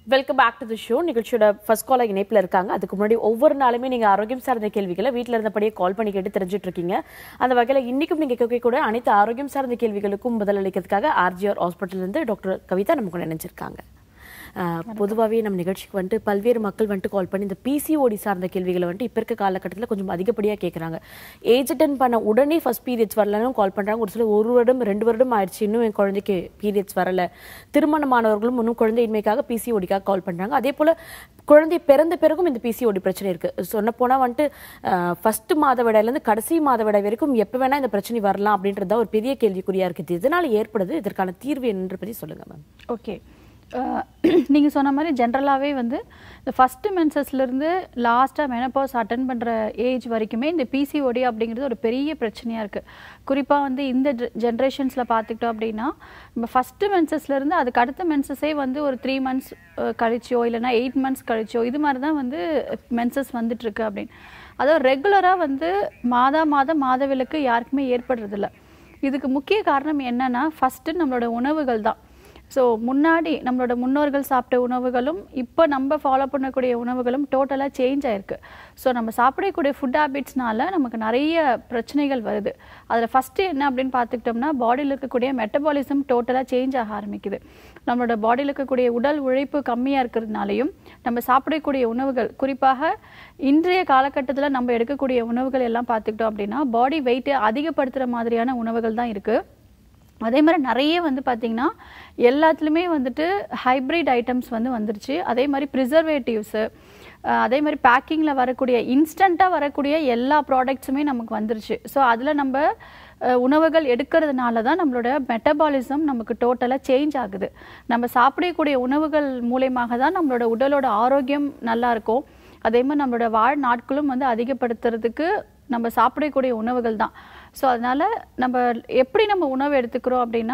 Welcome back to the show நிகழ்ச்சியோட first caller இணைப்பில் இருக்காங்க அதுக்கு முன்னாடி ஒவ்வொரு நாளுமே நீங்கள் ஆரோக்கியம் சார்ந்த கேள்விகளை வீட்டில் இருந்தபடியே கால் பண்ணி கேட்டு தெரிஞ்சுட்டு இருக்கீங்க அந்த வகையில் இன்னைக்கும் நீங்கள் கேட்கக்கூடிய அனைத்து ஆரோக்கியம் சார்ந்த கேள்விகளுக்கும் பதில் அளிக்கிறதுக்காக ஆர்ஜிஆர் ஹாஸ்பிட்டல்லேருந்து டாக்டர் கவிதா நமக்கு நினைச்சிருக்காங்க பொதுவாகவே நம்ம நிகழ்ச்சிக்கு வந்துட்டு பல்வேறு மக்கள் வந்துட்டு கால் பண்ணி இந்த பிசிஓடி சார்ந்த கேள்விகளை வந்துட்டு இப்போ இருக்க காலகட்டத்தில் கொஞ்சம் அதிகப்படியாக கேட்குறாங்க ஏஜ் அட்டன் பண்ண உடனே ஃபர்ஸ்ட் பீரியட்ஸ் வரலன்னு கால் பண்ணுறாங்க ஒரு சில ஒரு வருடம் ரெண்டு வருடம் ஆயிடுச்சு இன்னும் என் குழந்தைக்கு பீரியட்ஸ் வரல திருமணமானவர்களும் இன்னும் குழந்தையின்மைக்காக பிசிஓடிக்காக கால் பண்ணுறாங்க அதே போல் குழந்தை பிறந்த பிறகும் இந்த பிசிஓடி பிரச்சனை இருக்குது சொன்ன போனால் வந்துட்டு ஃபர்ஸ்ட் மாதவிடாயிலேருந்து கடைசி மாதவிடாய் வரைக்கும் எப்போ வேணால் இந்த பிரச்சனை வரலாம் அப்படின்றது தான் ஒரு பெரிய கேள்விக்குறியாக இருக்குது இதனால் ஏற்படுது இதற்கான தீர்வு என்னன்ற பற்றி சொல்லுங்கள் மேம் ஓகே நீங்கள் சொன்ன மாதிரி ஜென்ரலாகவே வந்து இந்த ஃபஸ்ட்டு மென்சஸ்லேருந்து லாஸ்ட்டாக மெனப்பாஸ் அட்டன் பண்ணுற ஏஜ் வரைக்குமே இந்த பிசிஓடி அப்படிங்கிறது ஒரு பெரிய பிரச்சனையாக இருக்குது குறிப்பாக வந்து இந்த ஜென்ரேஷன்ஸில் பார்த்துக்கிட்டோம் அப்படின்னா நம்ம ஃபஸ்ட்டு மென்சஸ்லேருந்து அதுக்கு அடுத்த மென்சஸே வந்து ஒரு த்ரீ மந்த்ஸ் கழிச்சோ இல்லைனா எயிட் மந்த்ஸ் கழிச்சோ இது மாதிரி தான் வந்து மென்சஸ் வந்துட்டுருக்கு அப்படின்னு அதாவது ரெகுலராக வந்து மாதா மாதம் மாதவிலக்கு யாருக்குமே ஏற்படுறதில்ல இதுக்கு முக்கிய காரணம் என்னன்னா ஃபஸ்ட்டு நம்மளோட உணவுகள் தான் ஸோ முன்னாடி நம்மளோட முன்னோர்கள் சாப்பிட்ட உணவுகளும் இப்போ நம்ம ஃபாலோ பண்ணக்கூடிய உணவுகளும் டோட்டலாக சேஞ்ச் ஆயிருக்கு ஸோ நம்ம சாப்பிடக்கூடிய ஃபுட் ஹேபிட்ஸ்னால நமக்கு நிறைய பிரச்சனைகள் வருது அதில் ஃபஸ்ட்டு என்ன அப்படின்னு பார்த்துக்கிட்டோம்னா பாடியில் இருக்கக்கூடிய மெட்டபாலிசம் டோட்டலாக சேஞ்ச் ஆக ஆரம்பிக்குது நம்மளோட பாடியில் இருக்கக்கூடிய உடல் உழைப்பு கம்மியாக இருக்கிறதுனாலையும் நம்ம சாப்பிடக்கூடிய உணவுகள் குறிப்பாக இன்றைய காலகட்டத்தில் நம்ம எடுக்கக்கூடிய உணவுகள் எல்லாம் பார்த்துக்கிட்டோம் அப்படின்னா பாடி வெயிட்டை அதிகப்படுத்துகிற மாதிரியான உணவுகள் தான் இருக்குது அதே மாதிரி நிறைய வந்து பார்த்திங்கன்னா எல்லாத்துலேயுமே வந்துட்டு ஹைப்ரிட் ஐட்டம்ஸ் வந்து வந்துருச்சு அதே மாதிரி ப்ரிசர்வேட்டிவ்ஸு அதே மாதிரி பேக்கிங்கில் வரக்கூடிய இன்ஸ்டண்ட்டாக வரக்கூடிய எல்லா ப்ராடக்ட்ஸுமே நமக்கு வந்துருச்சு ஸோ அதில் நம்ம உணவுகள் எடுக்கிறதுனால தான் நம்மளோட மெட்டபாலிசம் நமக்கு டோட்டலாக சேஞ்ச் ஆகுது நம்ம சாப்பிடக்கூடிய உணவுகள் மூலயமாக தான் நம்மளோட உடலோட ஆரோக்கியம் நல்லா இருக்கும் அதே மாதிரி நம்மளோட வாழ் நாட்களும் வந்து அதிகப்படுத்துறதுக்கு நம்ம சாப்பிடக்கூடிய உணவுகள் தான் ஸோ அதனால் நம்ம எப்படி நம்ம உணவு எடுத்துக்கிறோம் அப்படின்னா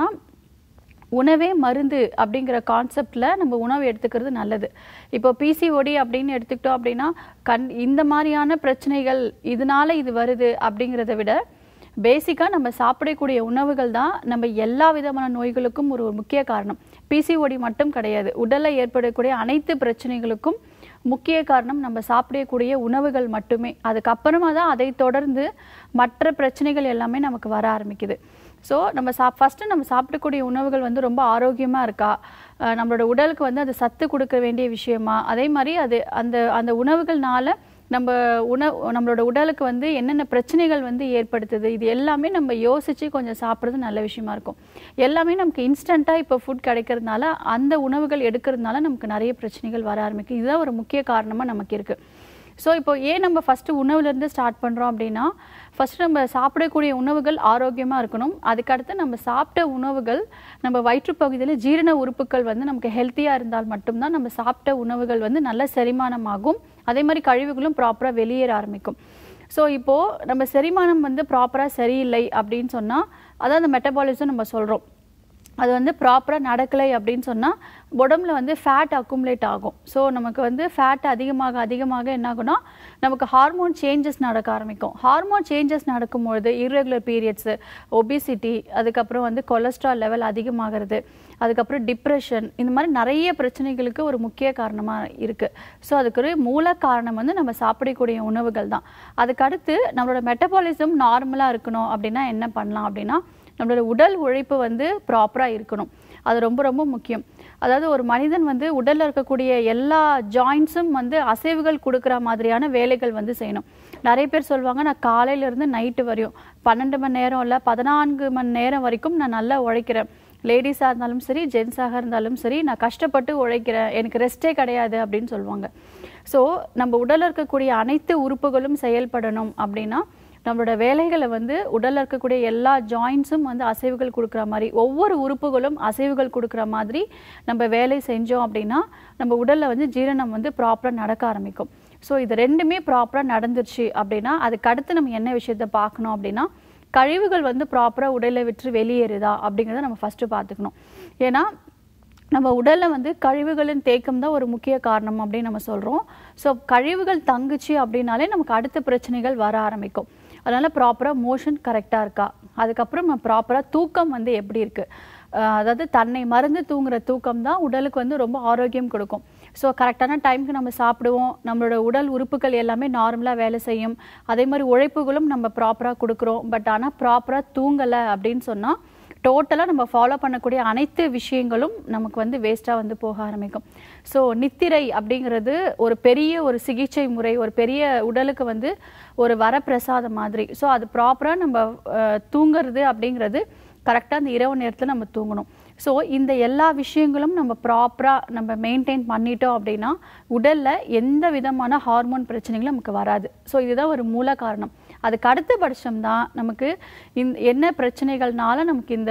உணவே மருந்து அப்படிங்கிற கான்செப்டில் நம்ம உணவு எடுத்துக்கிறது நல்லது இப்போ பிசிஓடி அப்படின்னு எடுத்துக்கிட்டோம் அப்படின்னா கண் இந்த மாதிரியான பிரச்சனைகள் இதனால இது வருது அப்படிங்கிறத விட பேசிக்காக நம்ம சாப்பிடக்கூடிய உணவுகள் தான் நம்ம எல்லா விதமான நோய்களுக்கும் ஒரு முக்கிய காரணம் பிசிஓடி மட்டும் கிடையாது உடலில் ஏற்படக்கூடிய அனைத்து பிரச்சனைகளுக்கும் முக்கிய காரணம் நம்ம சாப்பிடக்கூடிய உணவுகள் மட்டுமே அதுக்கப்புறமா தான் அதை தொடர்ந்து மற்ற பிரச்சனைகள் எல்லாமே நமக்கு வர ஆரம்பிக்குது ஸோ நம்ம சா ஃபஸ்ட்டு நம்ம சாப்பிடக்கூடிய உணவுகள் வந்து ரொம்ப ஆரோக்கியமாக இருக்கா நம்மளோட உடலுக்கு வந்து அது சத்து கொடுக்க வேண்டிய விஷயமா அதே மாதிரி அது அந்த அந்த உணவுகள்னால நம்ம உணவு நம்மளோட உடலுக்கு வந்து என்னென்ன பிரச்சனைகள் வந்து ஏற்படுத்துது இது எல்லாமே நம்ம யோசித்து கொஞ்சம் சாப்பிட்றது நல்ல விஷயமா இருக்கும் எல்லாமே நமக்கு இன்ஸ்டண்ட்டாக இப்போ ஃபுட் கிடைக்கிறதுனால அந்த உணவுகள் எடுக்கிறதுனால நமக்கு நிறைய பிரச்சனைகள் வர ஆரம்பிக்கும் இதுதான் ஒரு முக்கிய காரணமாக நமக்கு இருக்குது ஸோ இப்போ ஏன் நம்ம ஃபஸ்ட்டு உணவுலேருந்து ஸ்டார்ட் பண்ணுறோம் அப்படின்னா ஃபஸ்ட்டு நம்ம சாப்பிடக்கூடிய உணவுகள் ஆரோக்கியமாக இருக்கணும் அதுக்கடுத்து நம்ம சாப்பிட்ட உணவுகள் நம்ம வயிற்றுப்பகுதியில் ஜீரண உறுப்புகள் வந்து நமக்கு ஹெல்த்தியாக இருந்தால் மட்டும்தான் நம்ம சாப்பிட்ட உணவுகள் வந்து நல்ல செரிமானமாகும் அதே மாதிரி கழிவுகளும் ப்ராப்பராக வெளியேற ஆரம்பிக்கும் ஸோ இப்போது நம்ம செரிமானம் வந்து ப்ராப்பராக சரியில்லை அப்படின்னு சொன்னால் அதான் அந்த மெட்டபாலிசம் நம்ம சொல்கிறோம் அது வந்து ப்ராப்பராக நடக்கலை அப்படின்னு சொன்னால் உடம்புல வந்து ஃபேட் அக்குமுலேட் ஆகும் ஸோ நமக்கு வந்து ஃபேட் அதிகமாக அதிகமாக என்ன ஆகும்னா நமக்கு ஹார்மோன் சேஞ்சஸ் நடக்க ஆரம்பிக்கும் ஹார்மோன் சேஞ்சஸ் நடக்கும்பொழுது இர்ரெகுலர் பீரியட்ஸு ஒபிசிட்டி அதுக்கப்புறம் வந்து கொலஸ்ட்ரால் லெவல் அதிகமாகிறது அதுக்கப்புறம் டிப்ரெஷன் இந்த மாதிரி நிறைய பிரச்சனைகளுக்கு ஒரு முக்கிய காரணமாக இருக்குது ஸோ அதுக்கு ஒரு மூல காரணம் வந்து நம்ம சாப்பிடக்கூடிய உணவுகள் தான் அதுக்கடுத்து நம்மளோட மெட்டபாலிசம் நார்மலாக இருக்கணும் அப்படின்னா என்ன பண்ணலாம் அப்படின்னா நம்மளோட உடல் உழைப்பு வந்து ப்ராப்பராக இருக்கணும் அது ரொம்ப ரொம்ப முக்கியம் அதாவது ஒரு மனிதன் வந்து உடலில் இருக்கக்கூடிய எல்லா ஜாயின்ஸும் வந்து அசைவுகள் கொடுக்குற மாதிரியான வேலைகள் வந்து செய்யணும் நிறைய பேர் சொல்லுவாங்க நான் காலையிலேருந்து நைட்டு வரையும் பன்னெண்டு மணி நேரம் இல்லை பதினான்கு மணி நேரம் வரைக்கும் நான் நல்லா உழைக்கிறேன் லேடிஸாக இருந்தாலும் சரி ஜென்ஸாக இருந்தாலும் சரி நான் கஷ்டப்பட்டு உழைக்கிறேன் எனக்கு ரெஸ்ட்டே கிடையாது அப்படின்னு சொல்லுவாங்க ஸோ நம்ம உடலில் இருக்கக்கூடிய அனைத்து உறுப்புகளும் செயல்படணும் அப்படின்னா நம்மளோட வேலைகளை வந்து உடலில் இருக்கக்கூடிய எல்லா ஜாயின்ஸும் வந்து அசைவுகள் கொடுக்குற மாதிரி ஒவ்வொரு உறுப்புகளும் அசைவுகள் கொடுக்குற மாதிரி நம்ம வேலை செஞ்சோம் அப்படின்னா நம்ம உடலில் வந்து ஜீரணம் வந்து ப்ராப்பராக நடக்க ஆரம்பிக்கும் ஸோ இது ரெண்டுமே ப்ராப்பராக நடந்துருச்சு அப்படின்னா அதுக்கு அடுத்து நம்ம என்ன விஷயத்த பார்க்கணும் அப்படின்னா கழிவுகள் வந்து ப்ராப்பராக உடலை விட்டு வெளியேறுதா அப்படிங்கிறத நம்ம ஃபஸ்ட்டு பார்த்துக்கணும் ஏன்னா நம்ம உடலில் வந்து கழிவுகளின் தேக்கம் தான் ஒரு முக்கிய காரணம் அப்படின்னு நம்ம சொல்கிறோம் ஸோ கழிவுகள் தங்குச்சு அப்படின்னாலே நமக்கு அடுத்த பிரச்சனைகள் வர ஆரம்பிக்கும் அதனால் ப்ராப்பராக மோஷன் கரெக்டாக இருக்கா அதுக்கப்புறம் நம்ம ப்ராப்பராக தூக்கம் வந்து எப்படி இருக்குது அதாவது தன்னை மறந்து தூங்குற தூக்கம் தான் உடலுக்கு வந்து ரொம்ப ஆரோக்கியம் கொடுக்கும் ஸோ கரெக்டான டைமுக்கு நம்ம சாப்பிடுவோம் நம்மளோட உடல் உறுப்புகள் எல்லாமே நார்மலாக வேலை செய்யும் அதே மாதிரி உழைப்புகளும் நம்ம ப்ராப்பராக கொடுக்குறோம் பட் ஆனால் ப்ராப்பராக தூங்கலை அப்படின்னு சொன்னால் டோட்டலாக நம்ம ஃபாலோ பண்ணக்கூடிய அனைத்து விஷயங்களும் நமக்கு வந்து வேஸ்ட்டாக வந்து போக ஆரம்பிக்கும் ஸோ நித்திரை அப்படிங்கிறது ஒரு பெரிய ஒரு சிகிச்சை முறை ஒரு பெரிய உடலுக்கு வந்து ஒரு வரப்பிரசாதம் மாதிரி ஸோ அது ப்ராப்பராக நம்ம அஹ், தூங்குறது அப்படிங்கிறது கரெக்டாக அந்த இரவு நேரத்தில் நம்ம தூங்கணும் ஸோ இந்த எல்லா விஷயங்களும் நம்ம ப்ராப்பராக நம்ம மெயின்டைன் பண்ணிட்டோம் அப்படின்னா உடலில் எந்த விதமான ஹார்மோன் பிரச்சனைகளும் நமக்கு வராது ஸோ இதுதான் ஒரு மூல காரணம் அதுக்கு அடுத்த பட்சம் தான் நமக்கு இந்த என்ன பிரச்சனைகள்னால நமக்கு இந்த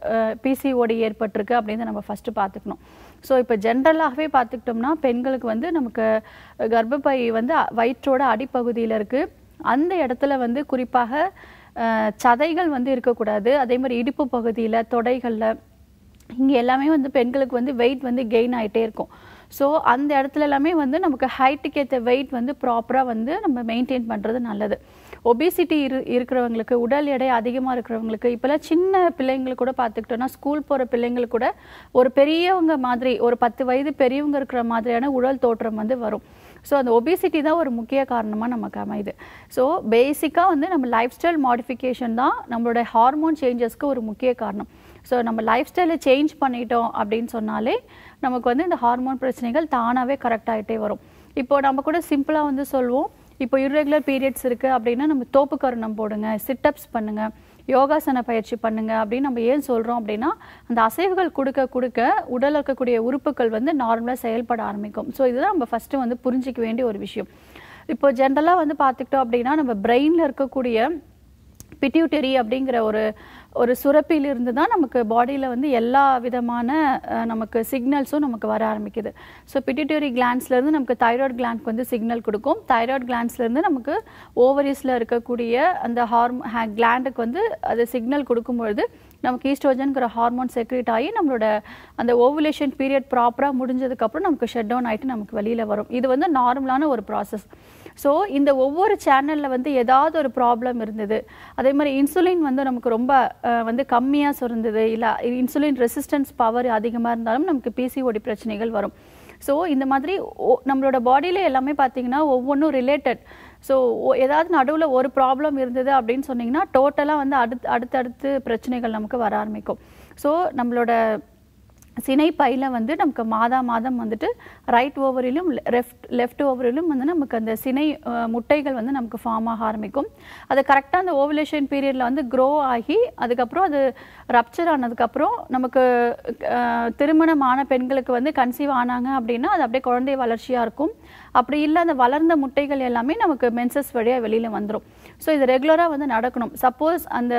பிசிஓடி ஏற்பட்டிருக்கு அப்படின்னு நம்ம ஃபஸ்ட்டு பார்த்துக்கணும் ஸோ இப்போ ஜென்ரலாகவே பார்த்துக்கிட்டோம்னா பெண்களுக்கு வந்து நமக்கு கர்ப்பப்பை வந்து அ- வயிற்றோட அடிப்பகுதியில் இருக்குது அந்த இடத்துல வந்து குறிப்பாக அஹ், சதைகள் வந்து இருக்கக்கூடாது அதே மாதிரி இடுப்பு பகுதியில் தொடைகளில் இங்கே எல்லாமே வந்து பெண்களுக்கு வந்து வெயிட் வந்து கெயின் ஆகிட்டே இருக்கும் ஸோ அந்த இடத்துல எல்லாமே வந்து நமக்கு ஹைட்டுக்கு ஏற்ற வெயிட் வந்து ப்ராப்பராக வந்து நம்ம மெயின்டைன் பண்ணுறது நல்லது ஒபிசிட்டி இரு இருக்கிறவங்களுக்கு உடல் எடை அதிகமாக இருக்கிறவங்களுக்கு இப்போல்லாம் சின்ன பிள்ளைங்களுக்கு கூட பார்த்துக்கிட்டோன்னா ஸ்கூல் போகிற பிள்ளைங்களுக்கு கூட ஒரு பெரியவங்க மாதிரி ஒரு பத்து வயது பெரியவங்க இருக்கிற மாதிரியான உடல் தோற்றம் வந்து வரும் ஸோ அந்த ஒபிசிட்டி தான் ஒரு முக்கிய காரணமாக நமக்கு அமையுது ஸோ பேசிக்காக வந்து நம்ம லைஃப் ஸ்டைல் மாடிஃபிகேஷன் தான் நம்மளோட ஹார்மோன் சேஞ்சஸ்க்கு ஒரு முக்கிய காரணம் ஸோ நம்ம லைஃப் ஸ்டைலை சேஞ்ச் பண்ணிட்டோம் அப்படின்னு சொன்னாலே நமக்கு வந்து இந்த ஹார்மோன் பிரச்சனைகள் தானாகவே கரெக்ட் ஆகிட்டே வரும் இப்போ நம்ம கூட சிம்பிளாக வந்து சொல்லுவோம் இப்போ irregular பீரியட்ஸ் இருக்குது அப்படின்னா நம்ம தோப்பு கருணம் போடுங்க சிட்டப்ஸ் பண்ணுங்க யோகாசன பயிற்சி பண்ணுங்க அப்படின்னு நம்ம ஏன் சொல்கிறோம் அப்படின்னா அந்த அசைவுகள் கொடுக்க கொடுக்க உடலில் இருக்கக்கூடிய உறுப்புகள் வந்து நார்மலாக செயல்பட ஆரம்பிக்கும் ஸோ இதுதான் நம்ம ஃபஸ்ட்டு வந்து புரிஞ்சிக்க வேண்டிய ஒரு விஷயம் இப்போ ஜென்ரலாக வந்து பார்த்துக்கிட்டோம் அப்படின்னா நம்ம பிரெயினில் இருக்கக்கூடிய பிட்யூட்டரி அப்படிங்கிற ஒரு ஒரு சுரப்பிலிருந்து தான் நமக்கு பாடியில் வந்து எல்லா விதமான அஹ், நமக்கு சிக்னல்ஸும் நமக்கு வர ஆரம்பிக்குது ஸோ பிட்யூட்டரி கிளான்ஸ்லேருந்து நமக்கு தைராய்டு கிளான்க்கு வந்து சிக்னல் கொடுக்கும் தைராய்டு கிளான்ஸ்லேருந்து நமக்கு ஓவரிஸில் இருக்கக்கூடிய அந்த ஹார்மோ கிளாண்டுக்கு வந்து அது சிக்னல் கொடுக்கும்பொழுது நமக்கு ஈஸ்ட்ரோஜன்கிற ஹார்மோன் செக்ரேட் ஆகி நம்மளோட அந்த ஓவுலேஷன் பீரியட் ப்ராப்பராக முடிஞ்சதுக்கப்புறம் நமக்கு ஷட் டவுன் ஆகிட்டு நமக்கு வெளியில் வரும் இது வந்து நார்மலான ஒரு ப்ராசஸ் ஸோ இந்த ஒவ்வொரு சேனலில் வந்து ஏதாவது ஒரு ப்ராப்ளம் இருந்தது அதே மாதிரி இன்சுலின் வந்து நமக்கு ரொம்ப அஹ், வந்து கம்மியாக சுரந்தது இல்லை இன்சுலின் ரெசிஸ்டன்ஸ் பவர் அதிகமாக இருந்தாலும் நமக்கு பிசிஓடி பிரச்சனைகள் வரும் ஸோ இந்த மாதிரி ஒ- நம்மளோட பாடியில் எல்லாமே பார்த்தீங்கன்னா ஒவ்வொன்றும் ரிலேட்டட் ஸோ ஏதாவது நடுவில் ஒரு ப்ராப்ளம் இருந்தது அப்படின்னு சொன்னீங்கன்னா டோட்டலாக வந்து அடுத்து அடுத்தடுத்து பிரச்சனைகள் நமக்கு வர ஆரம்பிக்கும் ஸோ நம்மளோட சினைப்பையில் வந்து நமக்கு மாதா மாதம் வந்துட்டு ரைட் ஓவரிலும் லெஃப்ட் லெஃப்ட் ஓவரிலும் வந்து நமக்கு அந்த சினை அஹ், முட்டைகள் வந்து நமக்கு ஃபார்ம் ஆக ஆரம்பிக்கும் அது கரெக்டாக அந்த ஓவலேஷன் பீரியடில் வந்து க்ரோ ஆகி அதுக்கப்புறம் அது ரப்சர் ஆனதுக்கப்புறம் நமக்கு அஹ், திருமணமான பெண்களுக்கு வந்து கன்சீவ் ஆனாங்க அப்படின்னா அது அப்படியே குழந்தை வளர்ச்சியாக இருக்கும் அப்படி இல்லை அந்த வளர்ந்த முட்டைகள் எல்லாமே நமக்கு மென்சஸ் வழியாக வெளியில் வந்துடும் ஸோ இது ரெகுலராக வந்து நடக்கணும் சப்போஸ் அந்த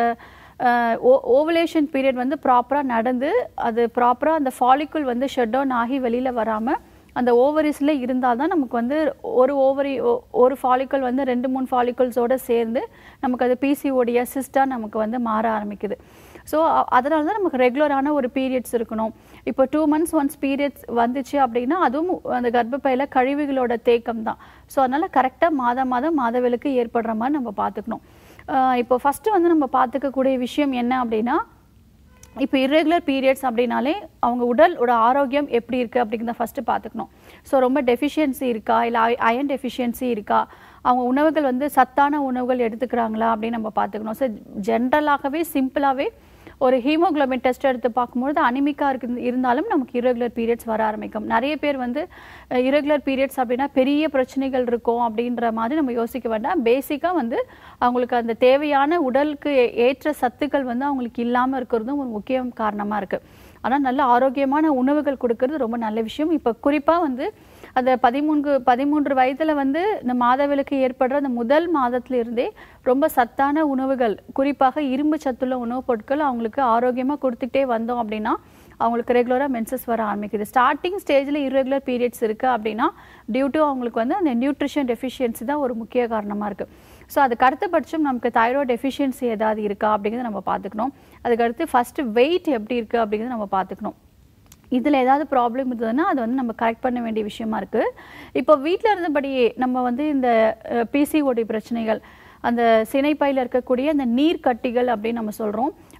ஓவலேஷன் பீரியட் வந்து ப்ராப்பராக நடந்து அது ப்ராப்பராக அந்த ஃபாலிக்குள் வந்து ஷட் டவுன் ஆகி வெளியில் வராமல் அந்த ஓவரிஸில் இருந்தால் தான் நமக்கு வந்து ஒரு ஓவரி ஒரு ஃபாலிக்கல் வந்து ரெண்டு மூணு ஃபாலிக்கல்ஸோடு சேர்ந்து நமக்கு அது பிசிஓடிய சிஸ்டாக நமக்கு வந்து மாற ஆரம்பிக்குது ஸோ அதனால தான் நமக்கு ரெகுலரான ஒரு பீரியட்ஸ் இருக்கணும் இப்போ டூ மந்த்ஸ் ஒன்ஸ் பீரியட்ஸ் வந்துச்சு அப்படின்னா அதுவும் அந்த கர்ப்பப்பையில் கழிவுகளோட தேக்கம் தான் ஸோ அதனால் கரெக்டாக மாதம் மாதம் மாதவிலக்கு ஏற்படுற மாதிரி நம்ம பார்த்துக்கணும் ஆஹ் இப்போ ஃபஸ்ட்டு வந்து நம்ம பார்த்துக்கக்கூடிய விஷயம் என்ன அப்படின்னா இப்போ irregular பீரியட்ஸ் அப்படின்னாலே அவங்க உடலோட ஆரோக்கியம் எப்படி இருக்குது அப்படிங்கிறத ஃபஸ்ட்டு பார்த்துக்கணும் ஸோ ரொம்ப டெஃபிஷியன்சி இருக்கா இல்லை அயன் டெஃபிஷியன்சி இருக்கா அவங்க உணவுகள் வந்து சத்தான உணவுகள் எடுத்துக்கிறாங்களா அப்படின்னு நம்ம பார்த்துக்கணும் ஸோ ஜென்ரலாகவே சிம்பிளாகவே ஒரு ஹீமோகுளோபின் டெஸ்ட் எடுத்து பார்க்கும்பொழுது அனிமிக்கா இருக்கு இருந்தாலும் நமக்கு irregular பீரியட்ஸ் வர ஆரம்பிக்கும் நிறைய பேர் வந்து irregular பீரியட்ஸ் அப்படின்னா பெரிய பிரச்சனைகள் இருக்கும் அப்படின்ற மாதிரி நம்ம யோசிக்க வேண்டாம் பேசிக்காக வந்து அவங்களுக்கு அந்த தேவையான உடலுக்கு ஏ- ஏற்ற சத்துக்கள் வந்து அவங்களுக்கு இல்லாமல் இருக்கிறதும் ஒரு முக்கிய காரணமாக இருக்குது ஆனால் நல்ல ஆரோக்கியமான உணவுகள் கொடுக்கறது ரொம்ப நல்ல விஷயம் இப்போ குறிப்பாக வந்து அந்த பதிமூன்று பதிமூன்று வயதில் வந்து இந்த மாதவிலக்கு ஏற்படுற அந்த முதல் மாதத்துல இருந்தே ரொம்ப சத்தான உணவுகள் குறிப்பாக இரும்பு சத்துள்ள உணவுப் பொருட்கள் அவங்களுக்கு ஆரோக்கியமாக கொடுத்துக்கிட்டே வந்தோம் அப்படின்னா அவங்களுக்கு ரெகுலராக மென்சஸ் வர ஆரம்பிக்குது ஸ்டார்டிங் ஸ்டேஜில் irregular பீரியட்ஸ் இருக்குது அப்படின்னா டியூ டு அவங்களுக்கு வந்து அந்த நியூட்ரிஷன் டெஃபிஷியன்சி தான் ஒரு முக்கிய காரணமாக இருக்குது ஸோ அதுக்கு அடுத்தபட்சம் நமக்கு தைராய்டு டெஃபிஷியன்சி ஏதாவது இருக்கா அப்படிங்கிறத நம்ம பார்த்துக்கணும் அதுக்கடுத்து ஃபஸ்ட்டு வெயிட் எப்படி இருக்குது அப்படிங்கிறத நம்ம பார்த்துக்கணும் இதில் ஏதாவது ப்ராப்ளம் இருந்ததுன்னா அதை வந்து நம்ம கரெக்ட் பண்ண வேண்டிய விஷயமா இருக்குது இப்போ வீட்டில் இருந்தபடியே நம்ம வந்து இந்த பிசிஓடி பிரச்சனைகள் அந்த சினைப்பையில் இருக்கக்கூடிய அந்த நீர் கட்டிகள் அப்படின்னு நம்ம சொல்கிறோம்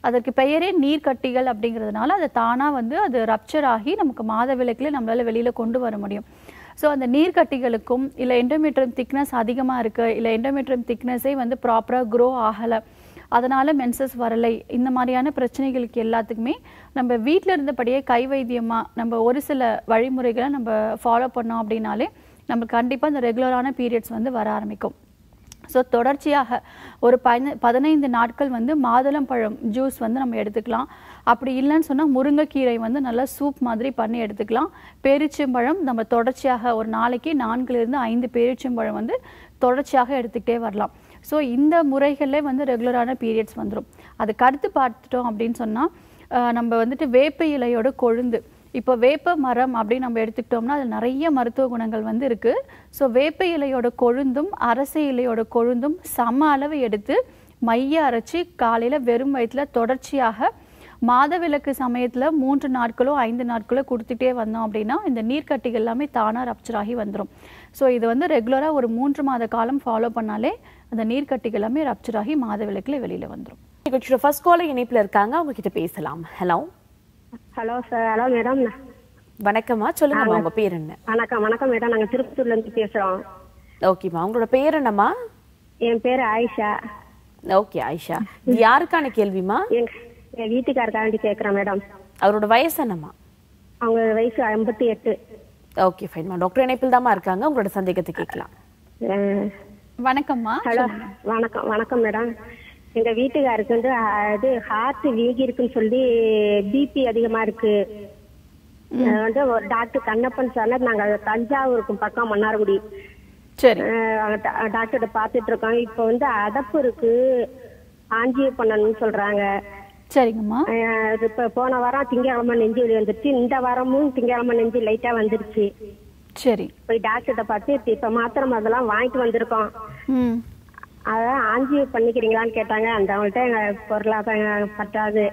அதற்கு பெயரே நீர்க்கட்டிகள் அப்படிங்கிறதுனால அது தானாக வந்து அது ரப்சர் ஆகி நமக்கு மாதவிலக்கில் நம்மளால வெளியில் கொண்டு வர முடியும் ஸோ அந்த நீர்க்கட்டிகளுக்கும் இல்லை எண்டோமெட்ரியம் திக்னஸ் அதிகமாக இருக்குது இல்லை எண்டோமெட்ரியம் திக்னஸே வந்து ப்ராப்பராக க்ரோ ஆகலை அதனால் மென்சஸ் வரலை இந்த மாதிரியான பிரச்சனைகளுக்கு எல்லாத்துக்குமே நம்ம வீட்டில் இருந்தபடியே கை வைத்தியமாக நம்ம ஒரு சில வழிமுறைகளை நம்ம ஃபாலோ பண்ணோம் அப்படின்னாலே நமக்கு கண்டிப்பாக இந்த ரெகுலரான பீரியட்ஸ் வந்து வர ஆரம்பிக்கும் ஸோ தொடர்ச்சியாக ஒரு பதின பதினைந்து நாட்கள் வந்து மாதுளம்பழம் ஜூஸ் வந்து நம்ம எடுத்துக்கலாம் அப்படி இல்லைன்னு சொன்னால் முருங்கைக்கீரை வந்து நல்லா சூப் மாதிரி பண்ணி எடுத்துக்கலாம் பேரிச்சம்பழம் நம்ம தொடர்ச்சியாக ஒரு நாளைக்கு நான்குலேருந்து ஐந்து பேரிச்சம்பழம் வந்து தொடர்ச்சியாக எடுத்துக்கிட்டே வரலாம் ஸோ இந்த முறைகளே வந்து ரெகுலரான பீரியட்ஸ் வந்துடும் அதுக்கு அடுத்து பார்த்துட்டோம் அப்படின்னு சொன்னால் நம்ம வந்துட்டு வேப்ப இலையோட கொழுந்து இப்போ வேப்ப மரம் அப்படின்னு நம்ம எடுத்துக்கிட்டோம்னா அதில் நிறைய மருத்துவ குணங்கள் வந்து இருக்குது ஸோ வேப்ப இலையோட கொழுந்தும் அரச இலையோட கொழுந்தும் சம அளவு எடுத்து மைய அரைச்சி காலையில் வெறும் வயிற்றில் தொடர்ச்சியாக மாதவிலக்கு சமயத்தில் மூன்று நாட்களோ ஐந்து நாட்களோ கொடுத்துட்டே வந்தோம் அப்படின்னா இந்த நீர்க்கட்டிகள் எல்லாமே தானாக ரப்சர் ஆகி வந்துடும் ஸோ இது வந்து ரெகுலராக ஒரு மூன்று மாத காலம் ஃபாலோ பண்ணாலே அந்த நீர்க்கட்டிகள் எல்லாமே ரப்சர் ஆகி மாதவிலக்கில் வெளியில் வந்துடும் நிகழ்ச்சியோட ஃபர்ஸ்ட் காலர் இணைப்புல இருக்காங்க அவங்க கிட்ட பேசலாம் hello hello sir hello madam வணக்கம்மா சொல்லுங்கம்மா உங்க பேர் என்ன வணக்கம் வணக்கம் மேடம் நாங்கள் திருப்பத்தூர்ல இருந்து பேசுறோம் ஓகேம்மா உங்களோட பேர் என்னம்மா என் பேர் ஆயிஷா ஓகே ஆயிஷா இது யாருக்கான கேள்விமா எங்க என் வீட்டுக்காரக்காண்டி கேட்குறேன் மேடம் அவரோட வயசு என்னம்மா அவங்க வயசு ஐம்பத்தி எட்டு ஓகே ஃபைன்மா டாக்டர் இணைப்பில் தாம்மா இருக்காங்க உங்களோட சந்தேகத்தை கேட்கலாம் அஹ், வணக்கம்மா ஹலோ வணக்கம் வணக்கம் மேடம் எங்க வீட்டுக்காருக்கு வந்து அஹ், இது ஹார்ட் வீங்கி இருக்குன்னு சொல்லி பிபி அதிகமா இருக்கு அஹ், வந்து ஒரு டாக்டர் கண்ணப்பன் சொன்னார் நாங்க தஞ்சாவூருக்கு பக்கம் மன்னார்குடி சரி அஹ், டா- டாக்டர்கிட்ட பார்த்துட்டு இருக்கோம் இப்போ வந்து அடப்பு இருக்கு ஆஞ்சியோ பண்ணணும்னு சொல்றாங்க சரிங்கம்மா அஹ் இது இப்ப போன வாரம் திங்கக்கிழமை நெஞ்சு வலி வந்துருச்சு இந்த வாரமும் திங்கக்கிழமை நெஞ்சு லைட்டா வந்துருச்சு சரி போய் டாக்டர்கிட்ட பார்த்து இப்ப- இப்ப மாத்திரை மருந்தெல்லாம் வாங்கிட்டு வந்திருக்கோம் ம் அதான் ஆஞ்சியோ பண்ணிக்கிறீங்களான்னு கேட்டாங்க அந்த அவங்கள்ட்ட எங்க பொருளாதாரம் பற்றாது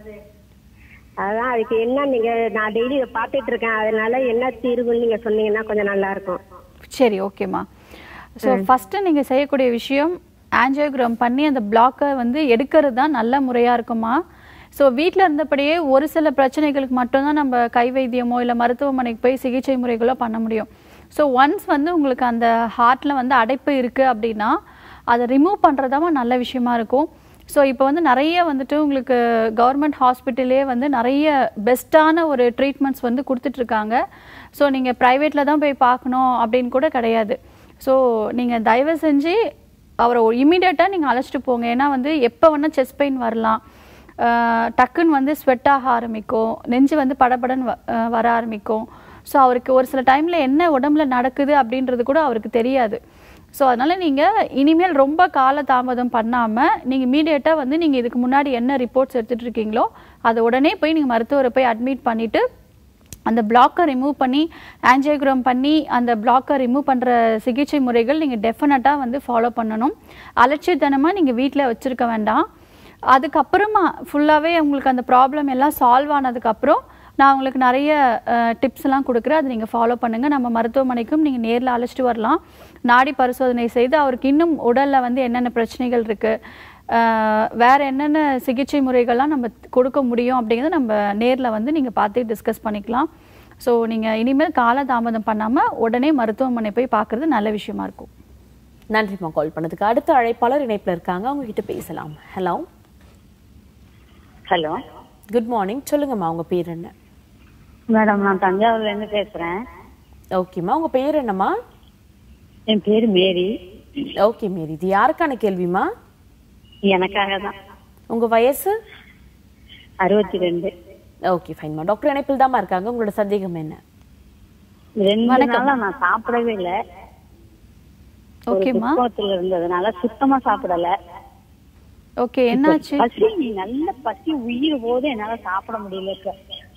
அதான் அதுக்கு என்ன நீங்க நான் டெய்லி பார்த்துட்டு இருக்கேன் அதனால என்ன தீர்வுன்னு நீங்க சொன்னீங்கன்னா கொஞ்சம் நல்லா இருக்கும் சரி ஓகேம்மா ஸோ ஃபஸ்ட்டு நீங்கள் செய்யக்கூடிய விஷயம் ஆஞ்சியோகிராம் பண்ணி அந்த பிளாக்கை வந்து எடுக்கிறது தான் நல்ல முறையாக இருக்குமா ஸோ வீட்டில் இருந்தபடியே ஒரு சில பிரச்சனைகளுக்கு மட்டும்தான் நம்ம கை வைத்தியமோ இல்லை மருத்துவமனைக்கு போய் சிகிச்சை முறைகளோ பண்ண முடியும் ஸோ ஒன்ஸ் வந்து உங்களுக்கு அந்த ஹார்ட்டில் வந்து அடைப்பு இருக்குது அப்படின்னா அதை ரிமூவ் பண்ணுறதாம நல்ல விஷயமா இருக்கும் ஸோ இப்போ வந்து நிறைய வந்துட்டு உங்களுக்கு கவர்மெண்ட் ஹாஸ்பிட்டலே வந்து நிறைய பெஸ்ட்டான ஒரு ட்ரீட்மெண்ட்ஸ் வந்து கொடுத்துட்ருக்காங்க ஸோ நீங்கள் ப்ரைவேட்டில் தான் போய் பார்க்கணும் அப்படின்னு கூட கிடையாது ஸோ நீங்கள் தயவு செஞ்சு அவரை இமீடியட்டாக நீங்கள் அழைச்சிட்டு போங்க ஏன்னா வந்து எப்போ வேணால் செஸ்ட் பெயின் வரலாம் ஆஹ் டக்குன்னு வந்து ஸ்வெட் ஆக ஆரம்பிக்கும் நெஞ்சு வந்து படபடன்னு வ- ஆஹ் வர ஆரம்பிக்கும் ஸோ அவருக்கு ஒரு சில டைமில் என்ன உடம்புல நடக்குது அப்படின்றது கூட அவருக்கு தெரியாது ஸோ அதனால் நீங்கள் இனிமேல் ரொம்ப கால தாமதம் பண்ணாமல் நீங்கள் இமீடியட்டாக வந்து நீங்கள் இதுக்கு முன்னாடி என்ன ரிப்போர்ட்ஸ் எடுத்துகிட்டு இருக்கீங்களோ அதை உடனே போய் நீங்கள் மருத்துவரை போய் அட்மிட் பண்ணிவிட்டு அந்த பிளாக்கை ரிமூவ் பண்ணி ஆஞ்சியோகிராம் பண்ணி அந்த பிளாக்கை ரிமூவ் பண்ணுற சிகிச்சை முறைகள் நீங்கள் டெஃபினட்டாக வந்து ஃபாலோ பண்ணணும் அலட்சியத்தனமாக நீங்கள் வீட்டில் வச்சுருக்க வேண்டாம் அதுக்கப்புறமா ஃபுல்லாகவே உங்களுக்கு அந்த ப்ராப்ளம் எல்லாம் சால்வ் ஆனதுக்கப்புறம் நான் உங்களுக்கு நிறைய டிப்ஸ் எல்லாம் கொடுக்குறேன் அதை நீங்கள் ஃபாலோ பண்ணுங்கள் நம்ம மருத்துவமனைக்கும் நீங்கள் நேரில் அழைச்சிட்டு வரலாம் நாடி பரிசோதனை செய்து அவருக்கு இன்னும் உடலில் வந்து என்னென்ன பிரச்சனைகள் இருக்குது வேறு என்னென்ன சிகிச்சை முறைகள்லாம் நம்ம கொடுக்க முடியும் அப்படிங்கிறத நம்ம நேரில் வந்து நீங்கள் பார்த்து டிஸ்கஸ் பண்ணிக்கலாம் ஸோ நீங்கள் இனிமேல் காலதாமதம் பண்ணாமல் உடனே மருத்துவமனை போய் பார்க்குறது நல்ல விஷயமா இருக்கும் நன்றிம்மா கால் பண்ணதுக்கு அடுத்த அழைப்பாளர் இணைப்புல இருக்காங்க அவங்க கிட்ட பேசலாம் ஹலோ ஹலோ குட் மார்னிங் சொல்லுங்கம்மா உங்க பேர் என்ன மேடம் நான் தஞ்சாவூர்ல இருந்து பேசுறேன் ஓகேம்மா உங்க பேர் என்னம்மா என் பேரு மேரி ஓகே மேரி இது யாருக்கான கேள்விமா எனக்காக தான் உங்க வயசு அறுபத்தி ரெண்டு ஓகே ஃபைன்மா டாக்டர் இணைப்பில் தாம்மா இருக்காங்க உங்களோட சந்தேகம் என்ன ரெண்டு நாளா நான் சாப்பிடவே இல்ல ஒரு ஓகேம்மா துக்கத்துல இருந்ததுனால சுத்தமா சாப்பிடல ஓகே என்னாச்சு பசி நல்ல பசி உயிர் போது என்னால சாப்பிட முடியல இப்ப.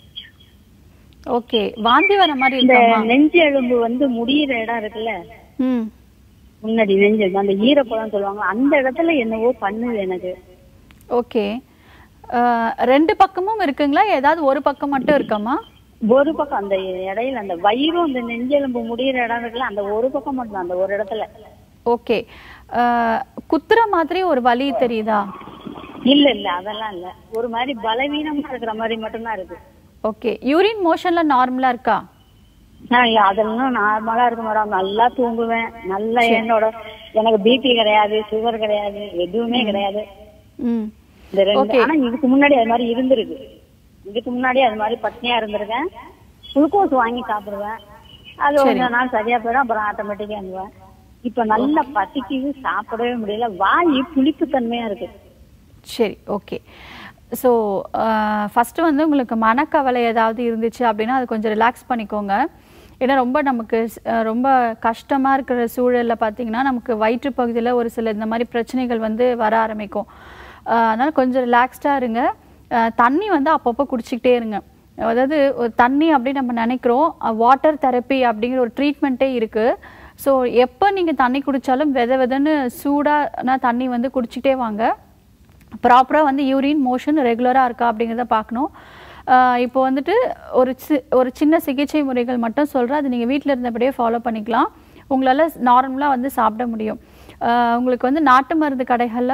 ஓகே வாந்தி வர மாதிரி இந்த இருக்காமா நெஞ்சு எலும்பு வந்து முடியிற இடம் இருக்குல்ல ம் முன்னாடி நெஞ்சு எலும்பு, அந்த ஈரப்பழம் சொல்லுவாங்க அந்த இடத்துல என்னவோ பண்ணுது எனக்கு ஓகே அஹ், ரெண்டு பக்கமும் இருக்குங்களா ஏதாவது ஒரு பக்கம் மட்டும் இருக்காமா ஒரு பக்கம் அந்த இடையில அந்த வயிறும் அந்த நெஞ்செலும்பு முடியிற இடம் இருக்குல்ல அந்த ஒரு பக்கம் மட்டும் தான், அந்த ஒரு இடத்துல ஓகே அஹ், குத்துற மாதிரி ஒரு வலி தெரியுதா இல்ல இல்ல அதெல்லாம் இல்ல ஒரு மாதிரி பலவீனமா இருக்கிற மாதிரி மட்டும்தான் இருக்கு ஓகே யூரின் மோஷன்ல நார்மலா இருக்கா நான் அதெல்லாம் நார்மலா இருக்கு மேடம் நல்லா தூங்குவேன் நல்லா என்னோட எனக்கு பிபி கிடையாது சுகர் கிடையாது எதுவுமே கிடையாது ம் இந்த ரெண்டு Okay. ஆனா இதுக்கு முன்னாடி அது மாதிரி இருந்திருக்கு இதுக்கு முன்னாடி அது மாதிரி பட்னியா இருந்திருக்கேன் குளுக்கோஸ் வாங்கி சாப்பிடுவேன் அது கொஞ்ச நாள் சரியா போயிடும் அப்புறம் ஆட்டோமேட்டிக்கா இருந்துவேன் இப்ப நல்லா பசிக்குது சாப்பிடவே முடியல வாய் புளிப்பு தன்மையா இருக்கு சரி ஓகே ஸோ ஃபஸ்ட்டு வந்து உங்களுக்கு மனக்கவலை ஏதாவது இருந்துச்சு அப்படின்னா அது கொஞ்சம் ரிலாக்ஸ் பண்ணிக்கோங்க ஏன்னா ரொம்ப நமக்கு அஹ், ரொம்ப கஷ்டமாக இருக்கிற சூழலில் பார்த்தீங்கன்னா நமக்கு வயிற்று பகுதியில் ஒரு சில இந்த மாதிரி பிரச்சனைகள் வந்து வர ஆரம்பிக்கும் அஹ், அதனால கொஞ்சம் ரிலாக்ஸ்டாக இருங்க அஹ், தண்ணி வந்து அப்பப்போ குடிச்சிக்கிட்டே இருங்க அதாவது ஒரு தண்ணி அப்படின்னு நம்ம நினைக்கிறோம் வாட்டர் தெரப்பி அப்படிங்கிற ஒரு ட்ரீட்மெண்ட்டே இருக்குது ஸோ எப்போ நீங்கள் தண்ணி குடித்தாலும் வித விதன்னு சூடான தண்ணி வந்து குடிச்சிட்டே வாங்க ப்ராப்பராக வந்து யூரின் மோஷன் ரெகுலராக இருக்கா அப்படிங்கிறத பார்க்கணும் ஆஹ் இப்போ வந்துட்டு ஒரு சி ஒரு சின்ன சிகிச்சை முறைகள் மட்டும் சொல்கிறேன் அது நீங்கள் வீட்டில் இருந்தபடியே ஃபாலோ பண்ணிக்கலாம் உங்களால் நார்மலாக வந்து சாப்பிட முடியும் ஆஹ் உங்களுக்கு வந்து நாட்டு மருந்து கடைகளில்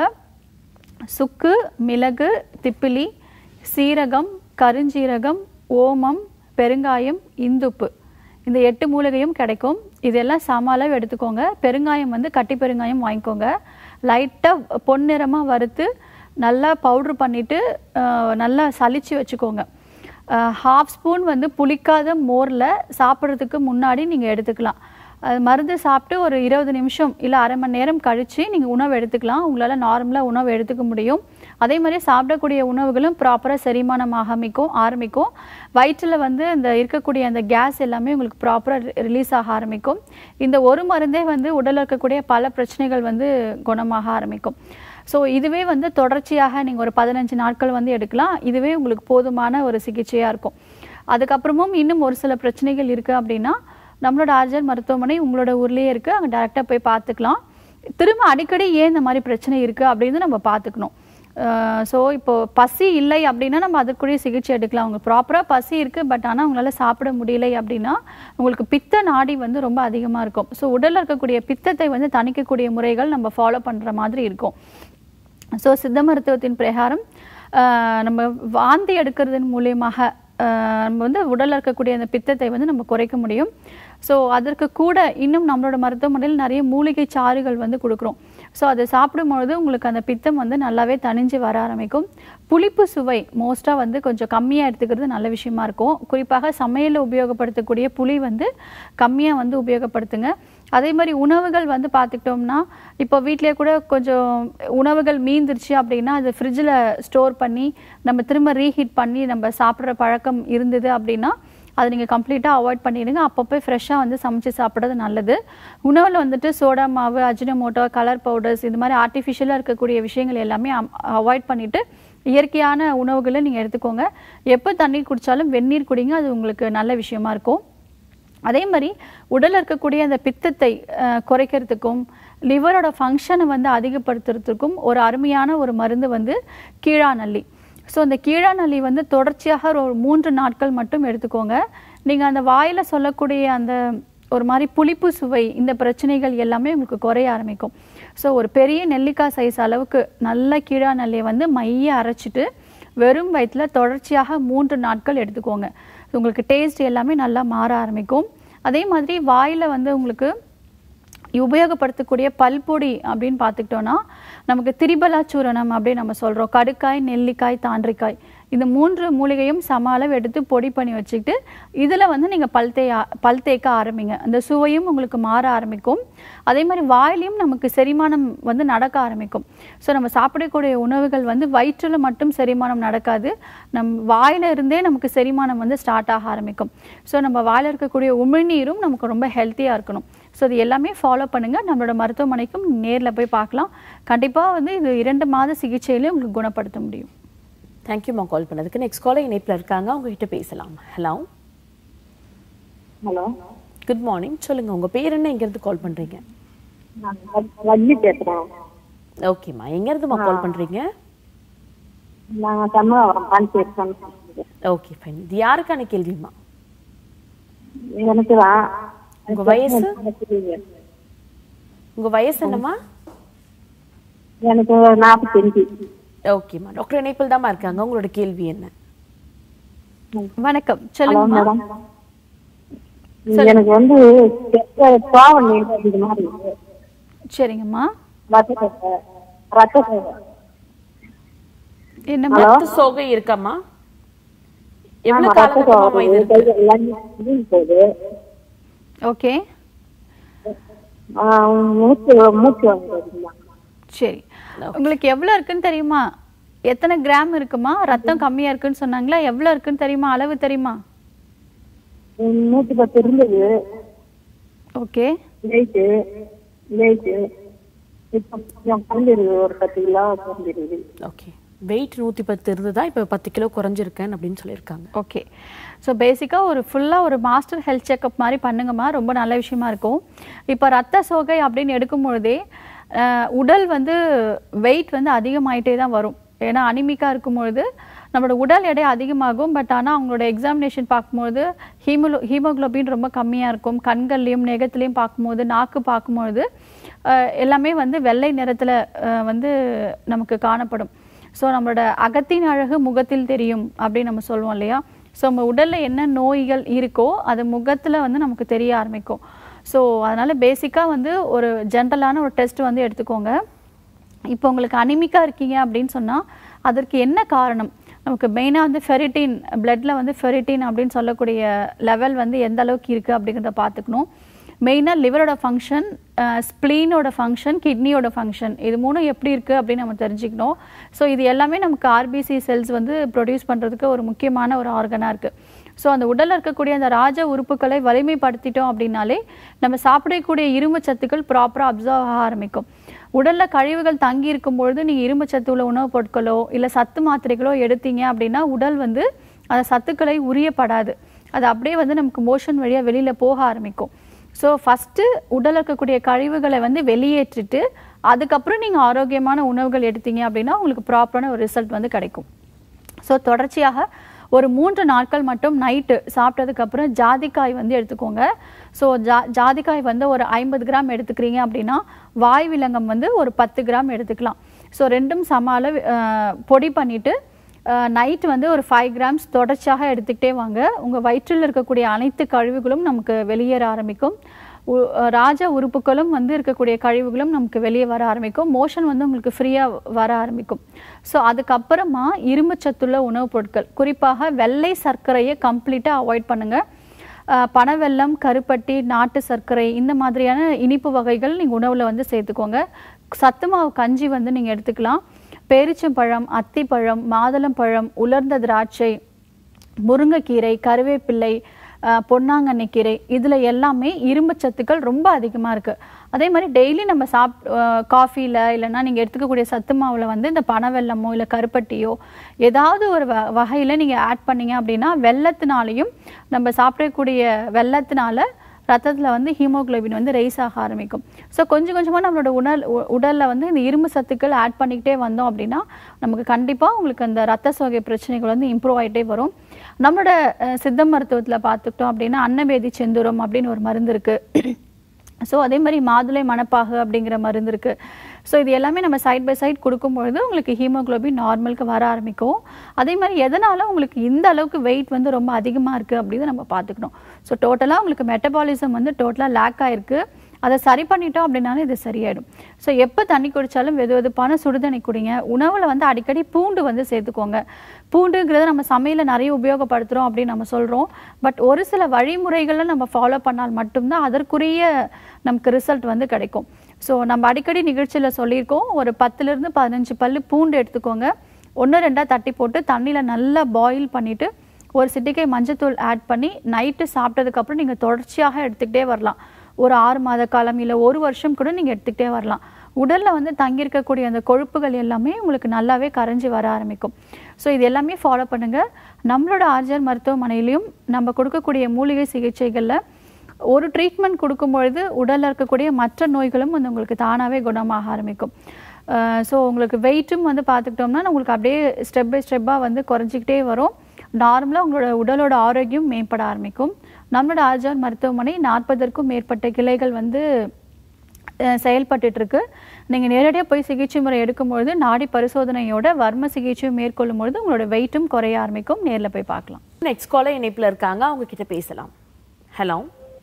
சுக்கு மிளகு திப்பிலி சீரகம் கருஞ்சீரகம் ஓமம் பெருங்காயம் இந்துப்பு இந்த எட்டு மூலிகையும் கிடைக்கும் இதெல்லாம் சம அளவு எடுத்துக்கோங்க பெருங்காயம் வந்து கட்டி பெருங்காயம் வாங்கிக்கோங்க லைட்டாக பொன்னிறமாக வறுத்து நல்லா பவுட்ரு பண்ணிவிட்டு நல்லா சலிச்சு வச்சுக்கோங்க ஹாஃப் ஸ்பூன் வந்து புளிக்காத மோரில் சாப்பிட்றதுக்கு முன்னாடி நீங்கள் எடுத்துக்கலாம் அது மருந்து சாப்பிட்டு ஒரு இருபது நிமிஷம் இல்லை அரை மணி நேரம் கழித்து நீங்கள் உணவு எடுத்துக்கலாம் உங்களால் நார்மலாக உணவு எடுத்துக்க முடியும் அதே மாதிரி சாப்பிடக்கூடிய உணவுகளும் ப்ராப்பராக செரிமானம் ஆரம்பிக்கும் ஆரம்பிக்கும் வயிற்றில் வந்து இந்த இருக்கக்கூடிய அந்த கேஸ் எல்லாமே உங்களுக்கு ப்ராப்பராக ரிலீஸ் ஆக ஆரம்பிக்கும் இந்த ஒரு மருந்தே வந்து உடலில் இருக்கக்கூடிய பல பிரச்சனைகள் வந்து குணமாக ஆரம்பிக்கும் ஸோ இதுவே வந்து தொடர்ச்சியாக நீங்கள் ஒரு பதினஞ்சு நாட்கள் வந்து எடுக்கலாம் இதுவே உங்களுக்கு போதுமான ஒரு சிகிச்சையாக இருக்கும் அதுக்கப்புறமும் இன்னும் ஒரு சில பிரச்சனைகள் இருக்குது அப்படின்னா நம்மளோட ஆர்ஜர் மருத்துவமனை உங்களோட ஊர்லேயே இருக்குது அங்கே டேரெக்டாக போய் பார்த்துக்கலாம் திரும்ப அடிக்கடி ஏன் இந்த மாதிரி பிரச்சனை இருக்குது அப்படின்னு நம்ம பார்த்துக்கணும் ஸோ இப்போ பசி இல்லை அப்படின்னா நம்ம அதுக்குரிய சிகிச்சை எடுக்கலாம் உங்களுக்கு ப்ராப்பராக பசி இருக்குது பட் ஆனால் உங்களால் சாப்பிட முடியலை அப்படின்னா உங்களுக்கு பித்த நாடி வந்து ரொம்ப அதிகமாக இருக்கும் ஸோ உடலில் இருக்கக்கூடிய பித்தத்தை வந்து தணிக்கக்கூடிய முறைகள் நம்ம ஃபாலோ பண்ணுற மாதிரி இருக்கும் ஸோ சித்த மருத்துவத்தின் பிரகாரம் ஆஹ் நம்ம வாந்தி எடுக்கிறதன் மூலியமாக ஆஹ் நம்ம வந்து உடலில் இருக்கக்கூடிய அந்த பித்தத்தை வந்து நம்ம குறைக்க முடியும் ஸோ அதற்கு கூட இன்னும் நம்மளோட மருத்துவமனையில் நிறைய மூலிகை சாறுகள் வந்து கொடுக்குறோம் ஸோ அதை சாப்பிடும்பொழுது உங்களுக்கு அந்த பித்தம் வந்து நல்லாவே தணிஞ்சு வர ஆரம்பிக்கும் புளிப்பு சுவை மோஸ்ட்டாக வந்து கொஞ்சம் கம்மியாக எடுத்துக்கிறது நல்ல விஷயமா இருக்கும் குறிப்பாக சமையலில் உபயோகப்படுத்தக்கூடிய புளி வந்து கம்மியாக வந்து உபயோகப்படுத்துங்க அதே மாதிரி உணவுகள் வந்து பார்த்துக்கிட்டோம்னா இப்போ வீட்டிலேயே கூட கொஞ்சம் உணவுகள் மீந்துருச்சு அப்படின்னா அது ஃப்ரிட்ஜில் ஸ்டோர் பண்ணி நம்ம திரும்ப ரீஹீட் பண்ணி நம்ம சாப்பிட்ற பழக்கம் இருந்தது அப்படின்னா அதை நீங்கள் கம்ப்ளீட்டாக அவாய்ட் பண்ணிடுங்க அப்பப்போ ஃப்ரெஷ்ஷாக வந்து சமைச்சு சாப்பிட்றது நல்லது உணவில் வந்துட்டு சோடா மாவு அஜினமோட்டோ கலர் பவுடர்ஸ் இது மாதிரி ஆர்டிஃபிஷியலாக இருக்கக்கூடிய விஷயங்கள் எல்லாமே அவாய்ட் பண்ணிவிட்டு இயற்கையான உணவுகளை நீங்கள் எடுத்துக்கோங்க எப்போ தண்ணி குடித்தாலும் வெந்நீர் குடிங்க அது உங்களுக்கு நல்ல விஷயமா இருக்கும் அதே மாதிரி உடலில் இருக்கக்கூடிய அந்த பித்தத்தை அஹ், குறைக்கிறதுக்கும் லிவரோட ஃபங்க்ஷனை வந்து அதிகப்படுத்துறதுக்கும் ஒரு அருமையான ஒரு மருந்து வந்து கீழாநல்லி ஸோ அந்த கீழாநல்லி வந்து தொடர்ச்சியாக ஒரு மூன்று நாட்கள் மட்டும் எடுத்துக்கோங்க நீங்கள் அந்த வாயில் சொல்லக்கூடிய அந்த ஒரு மாதிரி புளிப்பு சுவை இந்த பிரச்சனைகள் எல்லாமே உங்களுக்கு குறைய ஆரம்பிக்கும் ஸோ ஒரு பெரிய நெல்லிக்காய் சைஸ் அளவுக்கு நல்ல கீழாநல்லியை வந்து மைய அரைச்சிட்டு வெறும் வயிற்றில் தொடர்ச்சியாக மூன்று நாட்கள் எடுத்துக்கோங்க உங்களுக்கு டேஸ்ட் எல்லாமே நல்லா மாற ஆரம்பிக்கும் அதே மாதிரி வாயில் வந்து உங்களுக்கு உபயோகப்படுத்தக்கூடிய பல்பொடி அப்படின்னு பார்த்துக்கிட்டோன்னா நமக்கு திரிபலா சூரணம் அப்படின்னு நம்ம சொல்கிறோம் கடுக்காய் நெல்லிக்காய் தாண்டிக்காய் இந்த மூன்று மூலிகையும் சம அளவு எடுத்து பொடி பண்ணி வச்சுக்கிட்டு இதில் வந்து நீங்கள் பல் தேய பல் தேய்க்க ஆரம்பிங்க அந்த சுவையும் உங்களுக்கு மாற ஆரம்பிக்கும் அதே மாதிரி வாயிலையும் நமக்கு செரிமானம் வந்து நடக்க ஆரம்பிக்கும் ஸோ நம்ம சாப்பிடக்கூடிய உணவுகள் வந்து வயிற்றில் மட்டும் செரிமானம் நடக்காது நம் வாயில இருந்தே நமக்கு செரிமானம் வந்து ஸ்டார்ட் ஆக ஆரம்பிக்கும் ஸோ நம்ம வாயில் இருக்கக்கூடிய உமிழ்நீரும் நமக்கு ரொம்ப ஹெல்த்தியாக இருக்கணும் ஸோ இது எல்லாமே ஃபாலோ பண்ணுங்கள் நம்மளோட மருத்துவமனைக்கும் நேரில் போய் பார்க்கலாம் கண்டிப்பாக வந்து இது இரண்டு மாத சிகிச்சையிலே உங்களுக்கு குணப்படுத்த முடியும் தேங்க்யூம்மா கால் பண்ணதுக்கு நெக்ஸ்ட் காலர் இணைப்பில் இருக்காங்க உங்ககிட்ட பேசலாம் ஹலோ ஹலோ குட் மார்னிங் சொல்லுங்க உங்க பேர் என்ன எங்கேருந்து கால் பண்றீங்க நான் வள்ளி பேசுறேன் ஓகேம்மா எங்கேருந்துமா கால் பண்றீங்க நான் தமிழகம் கான்சேஷன் ஓகே ஃபைன் இது யாருக்கான கேள்விம்மா எனக்கு தான் உங்க வயசு உங்க வயசு என்னம்மா எனக்கு நாற்பத்தஞ்சு ஓகேம்மா டாக்டர் இணைப்பில் தாம்மா இருக்காங்க உங்களோட கேள்வி என்ன வணக்கம் சொல்லுங்கம்மா மேடம் எனக்கு வந்து பாவம் இந்த மாதிரி இருக்கு. சரிங்கம்மா ரத்த சோகை ரத்த சோகை என்னம்மா ரத்த சோகை இருக்காம்மா எவ்வளவு ஆமா, ரத்த காலகட்டமா சோகை இது இருக்கு? கை எல்லாமே வீங்கி போகுது ஓகே ஆஹ் மூச்சு மூச்சு வாங்குறதுமா சரி உங்களுக்கு எவ்வளோ இருக்குன்னு தெரியுமா எத்தனை கிராம் இருக்குமா ரத்தம் கம்மியா இருக்குன்னு சொன்னாங்களா எவ்வளோ இருக்குன்னு தெரியுமா அளவு தெரியுமா நூத்தி பத்து இருந்தது ஓகே வெயிட்டு வெயிட்டு இப்போ கொஞ்சம் குறைஞ்சிருக்கு ஒரு பத்து கிலோ குறைஞ்சிருக்கு ஓகே வெயிட் நூத்தி பத்து இருந்ததா இப்போ பத்து கிலோ குறைஞ்சிருக்கேன் அப்படின்னு சொல்லியிருக்காங்க ஓகே ஸோ பேசிக்காக ஒரு ஃபுல்லாக ஒரு மாஸ்டர் ஹெல்த் செக்அப் மாதிரி பண்ணுங்கம்மா ரொம்ப நல்ல விஷயமா இருக்கும் இப்போ ரத்த சோகை அப்படின்னு எடுக்கும் பொழுதே அஹ், உடல் வந்து வெயிட் வந்து அதிகமாயிட்டே தான் வரும் ஏன்னா அனிமிக்காக இருக்கும் பொழுது நம்மளோட உடல் எடை அதிகமாகும் பட் ஆனால் அவங்களோட எக்ஸாமினேஷன் பார்க்கும்போது ஹீமோலோ ஹீமோகுளோபின் ரொம்ப கம்மியாக இருக்கும் கண்கள்லையும் நெகத்துலேயும் பார்க்கும்போது நாக்கு பார்க்கும்பொழுது அஹ், எல்லாமே வந்து வெள்ளை நிறத்தில் வந்து நமக்கு காணப்படும் ஸோ நம்மளோட அகத்தின் அழகு முகத்தில் தெரியும் அப்படின்னு நம்ம சொல்லுவோம் இல்லையா ஸோ நம்ம உடலில் என்ன நோய்கள் இருக்கோ அது முகத்தில் வந்து நமக்கு தெரிய ஆரம்பிக்கும் ஸோ அதனால் பேசிக்காக வந்து ஒரு ஜென்ரலான ஒரு டெஸ்ட் வந்து எடுத்துக்கோங்க இப்போ உங்களுக்கு அனிமிக்கா இருக்கீங்க அப்படின்னு சொன்னால் அதற்கு என்ன காரணம் நமக்கு மெயினாக வந்து ஃபெரிட்டின் பிளட்ல வந்து ஃபெரிட்டின் அப்படின்னு சொல்லக்கூடிய லெவல் வந்து எந்த அளவுக்கு இருக்குது அப்படிங்கிறத பார்த்துக்கணும் மெயினாக லிவரோட ஃபங்க்ஷன் ஸ்ப்ளீனோட ஃபங்க்ஷன் கிட்னியோட ஃபங்க்ஷன் இது மூணும் எப்படி இருக்குது அப்படின்னு நம்ம தெரிஞ்சுக்கணும் ஸோ இது எல்லாமே நமக்கு ஆர்பிசி செல்ஸ் வந்து ப்ரொடியூஸ் பண்ணுறதுக்கு ஒரு முக்கியமான ஒரு ஆர்கனாக இருக்குது ஸோ அந்த உடலில் இருக்கக்கூடிய அந்த ராஜ உறுப்புகளை வலிமைப்படுத்திட்டோம் அப்படின்னாலே நம்ம சாப்பிடக்கூடிய இரும்பு சத்துக்கள் ப்ராப்பராக அப்சர்வ் ஆக ஆரம்பிக்கும் உடலில் கழிவுகள் தங்கி இருக்கும் பொழுது நீங்கள் இரும்பு சத்து உள்ள உணவுப் பொருட்களோ இல்லை சத்து மாத்திரைகளோ எடுத்தீங்க அப்படின்னா உடல் வந்து அந்த சத்துக்களை உரியப்படாது அது அப்படியே வந்து நமக்கு மோஷன் வழியாக வெளியில் போக ஆரம்பிக்கும் ஸோ ஃபஸ்ட்டு உடலில் இருக்கக்கூடிய கழிவுகளை வந்து வெளியேற்றிட்டு அதுக்கப்புறம் நீங்கள் ஆரோக்கியமான உணவுகள் எடுத்தீங்க அப்படின்னா உங்களுக்கு ப்ராப்பரான ஒரு ரிசல்ட் வந்து கிடைக்கும் ஸோ தொடர்ச்சியாக ஒரு மூன்று நாட்கள் மட்டும் நைட்டு சாப்பிட்டதுக்கப்புறம் ஜாதிக்காய் வந்து எடுத்துக்கோங்க ஸோ ஜா ஜாதிக்காய் வந்து ஒரு ஐம்பது கிராம் எடுத்துக்கிறீங்க அப்படின்னா வாய் விலங்கம் வந்து ஒரு பத்து கிராம் எடுத்துக்கலாம் ஸோ ரெண்டும் சம அளவு அஹ், பொடி பண்ணிவிட்டு நைட் வந்து ஒரு ஃபைவ் கிராம்ஸ் தொடர்ச்சியாக எடுத்துக்கிட்டே வாங்க உங்கள் வயிற்றில் இருக்கக்கூடிய அனைத்து கழிவுகளும் நமக்கு வெளியேற ஆரம்பிக்கும் உ- அஹ் ராஜ உறுப்புகளும் வந்து இருக்கக்கூடிய கழிவுகளும் நமக்கு வெளியே வர ஆரம்பிக்கும் மோஷன் வந்து உங்களுக்கு ஃப்ரீயாக வர ஆரம்பிக்கும் ஸோ அதுக்கப்புறமா இரும்புச்சத்துள்ள உணவுப் பொருட்கள் குறிப்பாக வெள்ளை சர்க்கரையை கம்ப்ளீட்டாக அவாய்ட் பண்ணுங்கள் பனவெல்லம் கருப்பட்டி நாட்டு சர்க்கரை இந்த மாதிரியான இனிப்பு வகைகள் நீங்கள் உணவில் வந்து சேர்த்துக்கோங்க சத்து மாவு கஞ்சி வந்து நீங்கள் எடுத்துக்கலாம் பேரிச்சம்பழம் அத்திப்பழம் மாதுளம்பழம் உலர்ந்த திராட்சை முருங்கைக்கீரை கருவேப்பிள்ளை அஹ், பொன்னாங்கண்ணி கீரை இதில் எல்லாமே இரும்பு சத்துக்கள் ரொம்ப அதிகமாக இருக்குது அதே மாதிரி டெய்லி நம்ம சாப் காஃபியில் இல்லைன்னா நீங்கள் எடுத்துக்கக்கூடிய சத்து மாவில் வந்து இந்த பனவெல்லமோ இல்லை கருப்பட்டியோ ஏதாவது ஒரு வ வகையில் நீங்கள் ஆட் பண்ணீங்க அப்படின்னா வெள்ளத்தினாலையும் நம்ம சாப்பிடக்கூடிய வெள்ளத்தினால ரத்தத்தில் வந்து ஹீமோகுளோபின் வந்து ரைஸ் ஆக ஆரம்பிக்கும் ஸோ கொஞ்சம் கொஞ்சமாக நம்மளோட உடல் உ- உடல்ல வந்து இந்த இரும்பு சத்துக்கள் ஆட் பண்ணிக்கிட்டே வந்தோம் அப்படின்னா நமக்கு கண்டிப்பாக உங்களுக்கு அந்த ரத்த சோகை பிரச்சனைகள் வந்து இம்ப்ரூவ் ஆகிட்டே வரும் நம்மளோட அஹ், சித்த மருத்துவத்தில் பார்த்துக்கிட்டோம் அப்படின்னா அன்னபேதி செந்தூரம் அப்படின்னு ஒரு மருந்து இருக்குது ஸோ அதே மாதிரி மாதுளை மணப்பாகு அப்படிங்கிற மருந்து இருக்கு ஸோ இது எல்லாமே நம்ம சைட் பை சைட் கொடுக்கும்பொழுது உங்களுக்கு ஹீமோகுளோபின் நார்மலுக்கு வர ஆரம்பிக்கும் அதே மாதிரி எதனால உங்களுக்கு இந்த அளவுக்கு வெயிட் வந்து ரொம்ப அதிகமாக இருக்குது அப்படின்னு நம்ம பார்த்துக்கணும் ஸோ டோட்டலாக உங்களுக்கு மெட்டபாலிசம் வந்து டோட்டலாக லேக் ஆயிருக்கு அதை சரி பண்ணிட்டோம் அப்படின்னாலும் இது சரியாயிடும் ஸோ எப்போ தண்ணி குடித்தாலும் வெது வெதுப்பான சுடுதண்ணி குடிங்க உணவில் வந்து அடிக்கடி பூண்டு வந்து சேர்த்துக்கோங்க பூண்டுங்கிறத நம்ம சமையலில் நிறைய உபயோகப்படுத்துகிறோம் அப்படின்னு நம்ம சொல்கிறோம் பட் ஒரு சில வழிமுறைகளை நம்ம ஃபாலோ பண்ணால் மட்டும்தான் அதற்குரிய நமக்கு ரிசல்ட் வந்து கிடைக்கும் ஸோ நம்ம அடிக்கடி நிகழ்ச்சியில் சொல்லியிருக்கோம் ஒரு பத்துலேருந்து பதினஞ்சு பல்லு பூண்டு எடுத்துக்கோங்க ஒன்று ரெண்டாக தட்டி போட்டு தண்ணியில் நல்லா பாயில் பண்ணிவிட்டு ஒரு சிட்டிகை மஞ்சத்தூள் ஆட் பண்ணி நைட்டு சாப்பிட்டதுக்கப்புறம் நீங்கள் தொடர்ச்சியாக எடுத்துக்கிட்டே வரலாம் ஒரு ஆறு மாத காலம் இல்லை ஒரு வருஷம் கூட நீங்கள் எடுத்துக்கிட்டே வரலாம் உடலில் வந்து தங்கியிருக்கக்கூடிய அந்த கொழுப்புகள் எல்லாமே உங்களுக்கு நல்லாவே கரைஞ்சி வர ஆரம்பிக்கும் ஸோ இது எல்லாமே ஃபாலோ பண்ணுங்கள் நம்மளோட ஆர்ஜர் மருத்துவமனையிலையும் நம்ம கொடுக்கக்கூடிய மூலிகை சிகிச்சைகளில் ஒரு ட்ரீட்மெண்ட் கொடுக்கும் பொழுது உடலில் இருக்கக்கூடிய மற்ற நோய்களும் வந்து உங்களுக்கு தானாகவே குணமாக ஆரம்பிக்கும் ஸோ உங்களுக்கு வெயிட்டும் வந்து பார்த்துக்கிட்டோம்னா உங்களுக்கு அப்படியே ஸ்டெப் பை ஸ்டெப்பாக வந்து குறைஞ்சிக்கிட்டே வரும் நார்மலாக உங்களோட உடலோட ஆரோக்கியம் மேம்பட ஆரம்பிக்கும் நம்மளோட ஆர்ஜான் மருத்துவமனை நாற்பதற்கும் மேற்பட்ட கிளைகள் வந்து அஹ், செயல்பட்டுட்டு இருக்கு நீங்கள் நேரடியாக போய் சிகிச்சை முறை எடுக்கும்பொழுது நாடி பரிசோதனையோட வர்ம சிகிச்சை மேற்கொள்ளும் பொழுது உங்களோட வெயிட்டும் குறைய ஆரம்பிக்கும் நேரில் போய் பார்க்கலாம் நெக்ஸ்ட் காலர் இணைப்புல இருக்காங்க அவங்க கிட்ட பேசலாம் ஹலோ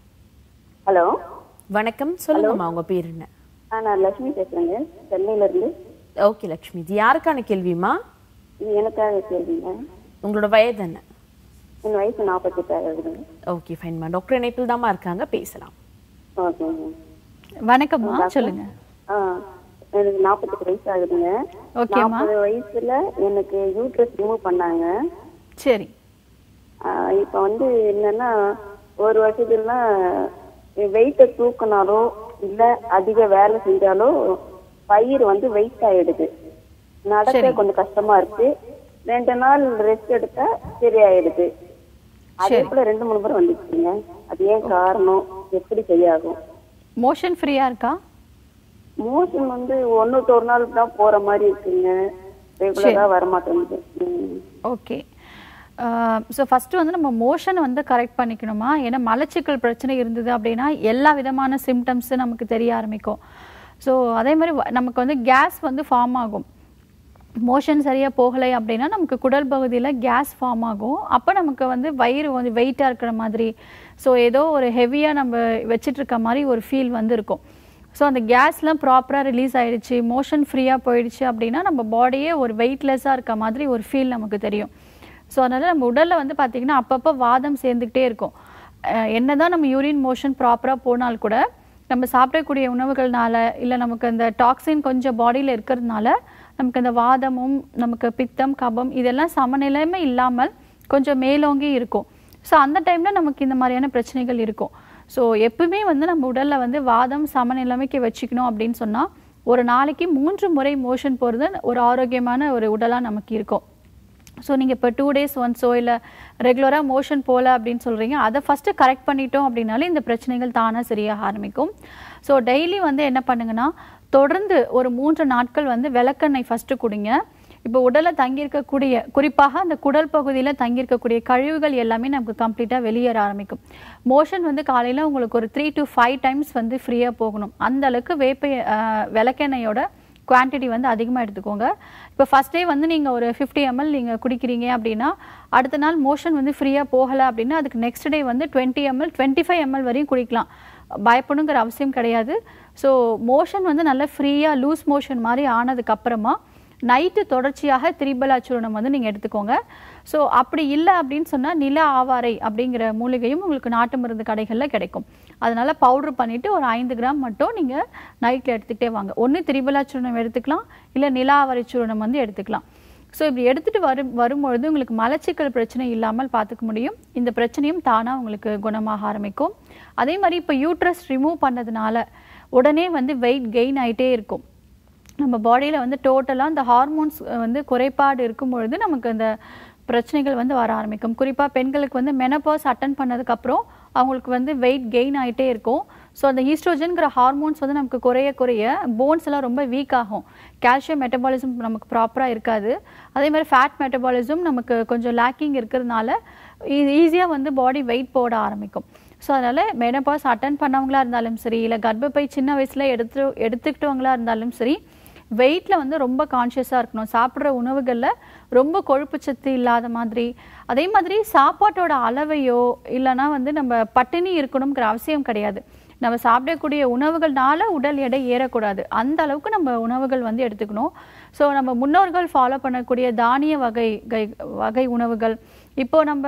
ஹலோ வணக்கம் சொல்லுங்கம்மா உங்க பேர் என்ன ஆ நான் லட்சுமி பேசுறேங்க சென்னையில இருந்து ஓகே லக்ஷ்மி இது யாருக்கான கேள்விமா இது எனக்காக கேள்விங்க உங்களோட வயது என்ன என் வயசு நாற்பத்தெட்டு ஆகுதுங்க ஓகே ஃபைன்மா டாக்டர் இணைப்பில் தாம்மா இருக்காங்க பேசலாம் ஓகேங்க வணக்கம்மா சொல்லுங்க ஆ எனக்கு நாற்பத்தெட்டு வயசு ஆகுதுங்க ஓகேம்மா நாற்பது வயசுல எனக்கு யூட்ரஸ் ரிமூவ் பண்ணாங்க சரி ஆ, இப்ப வந்து என்னன்னா ஒரு வருஷத்துலாம் வெயிட்டை தூக்கினாலோ இல்ல அதிக வேலை செஞ்சாலோ பயிர் வந்து வெயிட் ஆயிடுது நடக்க கொஞ்சம் கஷ்டமா இருக்கு ரெண்டு நாள் ரெஸ்ட் எடுத்தா சரியாயிடுது அதே போல ரெண்டு மூணு முறை வந்துச்சுங்க அது ஏன் காரணம் எப்படி சரியாகும் மோஷன் ஃப்ரீயாக இருக்கா மோஷன் வந்து ஒண்ணுக்கு ஒரு நாள் தான் போற மாதிரி இருக்குங்க ரெகுலரா வரமாட்டேங்குது ம். ஓகே ஸோ ஃபஸ்ட்டு வந்து நம்ம மோஷனை வந்து கரெக்ட் பண்ணிக்கணுமா ஏன்னா மலச்சிக்கல் பிரச்சனை இருந்தது அப்படின்னா எல்லா விதமான சிம்டம்ஸும் நமக்கு தெரிய ஆரம்பிக்கும் ஸோ அதே மாதிரி வ- நமக்கு வந்து கேஸ் வந்து ஃபார்ம் ஆகும் மோஷன் சரியாக போகலை அப்படின்னா நமக்கு குடல் பகுதியில் கேஸ் ஃபார்ம் ஆகும் அப்போ நமக்கு வந்து வயிறு வந்து வெயிட்டாக இருக்கிற மாதிரி ஸோ ஏதோ ஒரு ஹெவியாக நம்ம வச்சிட்டு இருக்க மாதிரி ஒரு ஃபீல் வந்து இருக்கும் ஸோ அந்த கேஸ்லாம் ப்ராப்பராக ரிலீஸ் ஆயிடுச்சு மோஷன் ஃப்ரீயாக போயிடுச்சு அப்படின்னா நம்ம பாடியே ஒரு வெயிட்லெஸ்ஸாக இருக்க மாதிரி ஒரு ஃபீல் நமக்கு தெரியும் ஸோ அதனால் நம்ம உடலில் வந்து பார்த்திங்கன்னா அப்பப்போ வாதம் சேர்ந்துக்கிட்டே இருக்கும் அஹ் என்னதான் நம்ம யூரின் மோஷன் ப்ராப்பராக போனால் கூட நம்ம சாப்பிடக்கூடிய உணவுகள்னால இல்லை நமக்கு அந்த டாக்ஸின் கொஞ்சம் பாடியில் இருக்கிறதுனால நமக்கு அந்த வாதமும் நமக்கு பித்தம் கபம் இதெல்லாம் சமநிலைமை இல்லாமல் கொஞ்சம் மேலோங்கி இருக்கும் ஸோ அந்த டைமில் நமக்கு இந்த மாதிரியான பிரச்சனைகள் இருக்கும் ஸோ எப்பவுமே வந்து நம்ம உடலில் வந்து வாதம் சமநிலைமைக்கு வச்சுக்கணும் அப்படின்னு சொன்னால் ஒரு நாளைக்கு மூன்று முறை மோஷன் போகிறது ஒரு ஆரோக்கியமான ஒரு உடலாக நமக்கு இருக்கும் ஸோ நீங்கள் இப்போ டூ டேஸ் ஒன்ஸோ இல்லை ரெகுலராக மோஷன் போகல அப்படின்னு சொல்கிறீங்க அதை ஃபஸ்ட்டு கரெக்ட் பண்ணிட்டோம் அப்படின்னாலே இந்த பிரச்சனைகள் தானாக சரியாக ஆரம்பிக்கும் ஸோ டெய்லி வந்து என்ன பண்ணுங்கன்னா தொடர்ந்து ஒரு மூன்று நாட்கள் வந்து விளக்கெண்ணெய் ஃபஸ்ட்டு குடிங்க இப்போ உடலில் தங்கியிருக்கக்கூடிய குறிப்பாக அந்த குடல் பகுதியில் தங்கியிருக்கக்கூடிய கழிவுகள் எல்லாமே நமக்கு கம்ப்ளீட்டாக வெளியேற ஆரம்பிக்கும் மோஷன் வந்து காலையில் உங்களுக்கு ஒரு த்ரீ டு ஃபைவ் டைம்ஸ் வந்து ஃப்ரீயாக போகணும் அந்த அளவுக்கு வேப்ப அஹ், விளக்கெண்ணெயோட குவான்டிட்டி வந்து அதிகமாக எடுத்துக்கோங்க இப்போ ஃபஸ்ட் டே வந்து நீங்கள் ஒரு ஃபிஃப்டி எம்எல் நீங்கள் குடிக்கிறீங்க அப்படின்னா அடுத்த நாள் மோஷன் வந்து ஃப்ரீயாக போகலை அப்படின்னா அதுக்கு நெக்ஸ்ட் டே வந்து twenty ML twenty five ML வரையும் குடிக்கலாம் பயப்படணுங்கிற அவசியம் கிடையாது ஸோ மோஷன் வந்து நல்லா ஃப்ரீயாக லூஸ் மோஷன் மாதிரி ஆனதுக்கப்புறமா நைட்டு தொடர்ச்சியாக திரிபலாச்சூர்ணம் வந்து நீங்கள் எடுத்துக்கோங்க ஸோ அப்படி இல்லை அப்படின்னு சொன்னால் நில ஆவாரை அப்படிங்கிற மூலிகையும் உங்களுக்கு நாட்டு மருந்து கடைகளில் கிடைக்கும் அதனால பவுடர் பண்ணிவிட்டு ஒரு ஐந்து கிராம் மட்டும் நீங்கள் நைட்டில் எடுத்துக்கிட்டே வாங்க ஒன்று திரிபலாச்சூர்ணம் எடுத்துக்கலாம் இல்லை நில ஆவாரை சூர்ணம் வந்து எடுத்துக்கலாம் ஸோ இப்படி எடுத்துகிட்டு வரும் வரும்பொழுது உங்களுக்கு மலச்சிக்கல் பிரச்சனை இல்லாமல் பார்த்துக்க முடியும் இந்த பிரச்சனையும் தானாக உங்களுக்கு குணமாக ஆரம்பிக்கும் அதே மாதிரி இப்போ யூட்ரஸ் ரிமூவ் பண்ணதுனால உடனே வந்து வெயிட் கெயின் ஆயிட்டே இருக்கும் நம்ம பாடியில் வந்து டோட்டலாக இந்த ஹார்மோன்ஸ் வந்து குறைபாடு இருக்கும் பொழுது நமக்கு அந்த பிரச்சனைகள் வந்து வர ஆரம்பிக்கும் குறிப்பாக பெண்களுக்கு வந்து மெனபாஸ் அட்டன் பண்ணதுக்கப்புறம் அவங்களுக்கு வந்து வெயிட் கெயின் ஆகிட்டே இருக்கும் ஸோ அந்த ஈஸ்ட்ரோஜன்கிற ஹார்மோன்ஸ் வந்து நமக்கு குறைய குறைய போன்ஸ் எல்லாம் ரொம்ப வீக் ஆகும் கால்சியம் மெட்டபாலிசம் நமக்கு ப்ராப்பராக இருக்காது அதே மாதிரி ஃபேட் மெட்டபாலிசம் நமக்கு கொஞ்சம் லேக்கிங் இருக்கிறதுனால ஈஸியாக வந்து பாடி வெயிட் போட ஆரம்பிக்கும் ஸோ அதனால் மெனபாஸ் அட்டன் பண்ணவங்களா இருந்தாலும் சரி இல்லை கர்ப்பப்பை சின்ன வயசில் எடுத்து எடுத்துக்கிட்டவங்களா இருந்தாலும் சரி வெயிட்டில் வந்து ரொம்ப கான்ஷியஸாக இருக்கணும் சாப்பிட்ற உணவுகளில் ரொம்ப கொழுப்பு சத்து இல்லாத மாதிரி அதே மாதிரி சாப்பாட்டோட அளவையோ இல்லைன்னா வந்து நம்ம பட்டினி இருக்கணுங்கிற அவசியம் கிடையாது நம்ம சாப்பிடக்கூடிய உணவுகள்னால உடல் எடை ஏறக்கூடாது அந்த அளவுக்கு நம்ம உணவுகள் வந்து எடுத்துக்கணும் ஸோ நம்ம முன்னோர்கள் ஃபாலோ பண்ணக்கூடிய தானிய வகை கை வகை உணவுகள் இப்போ நம்ம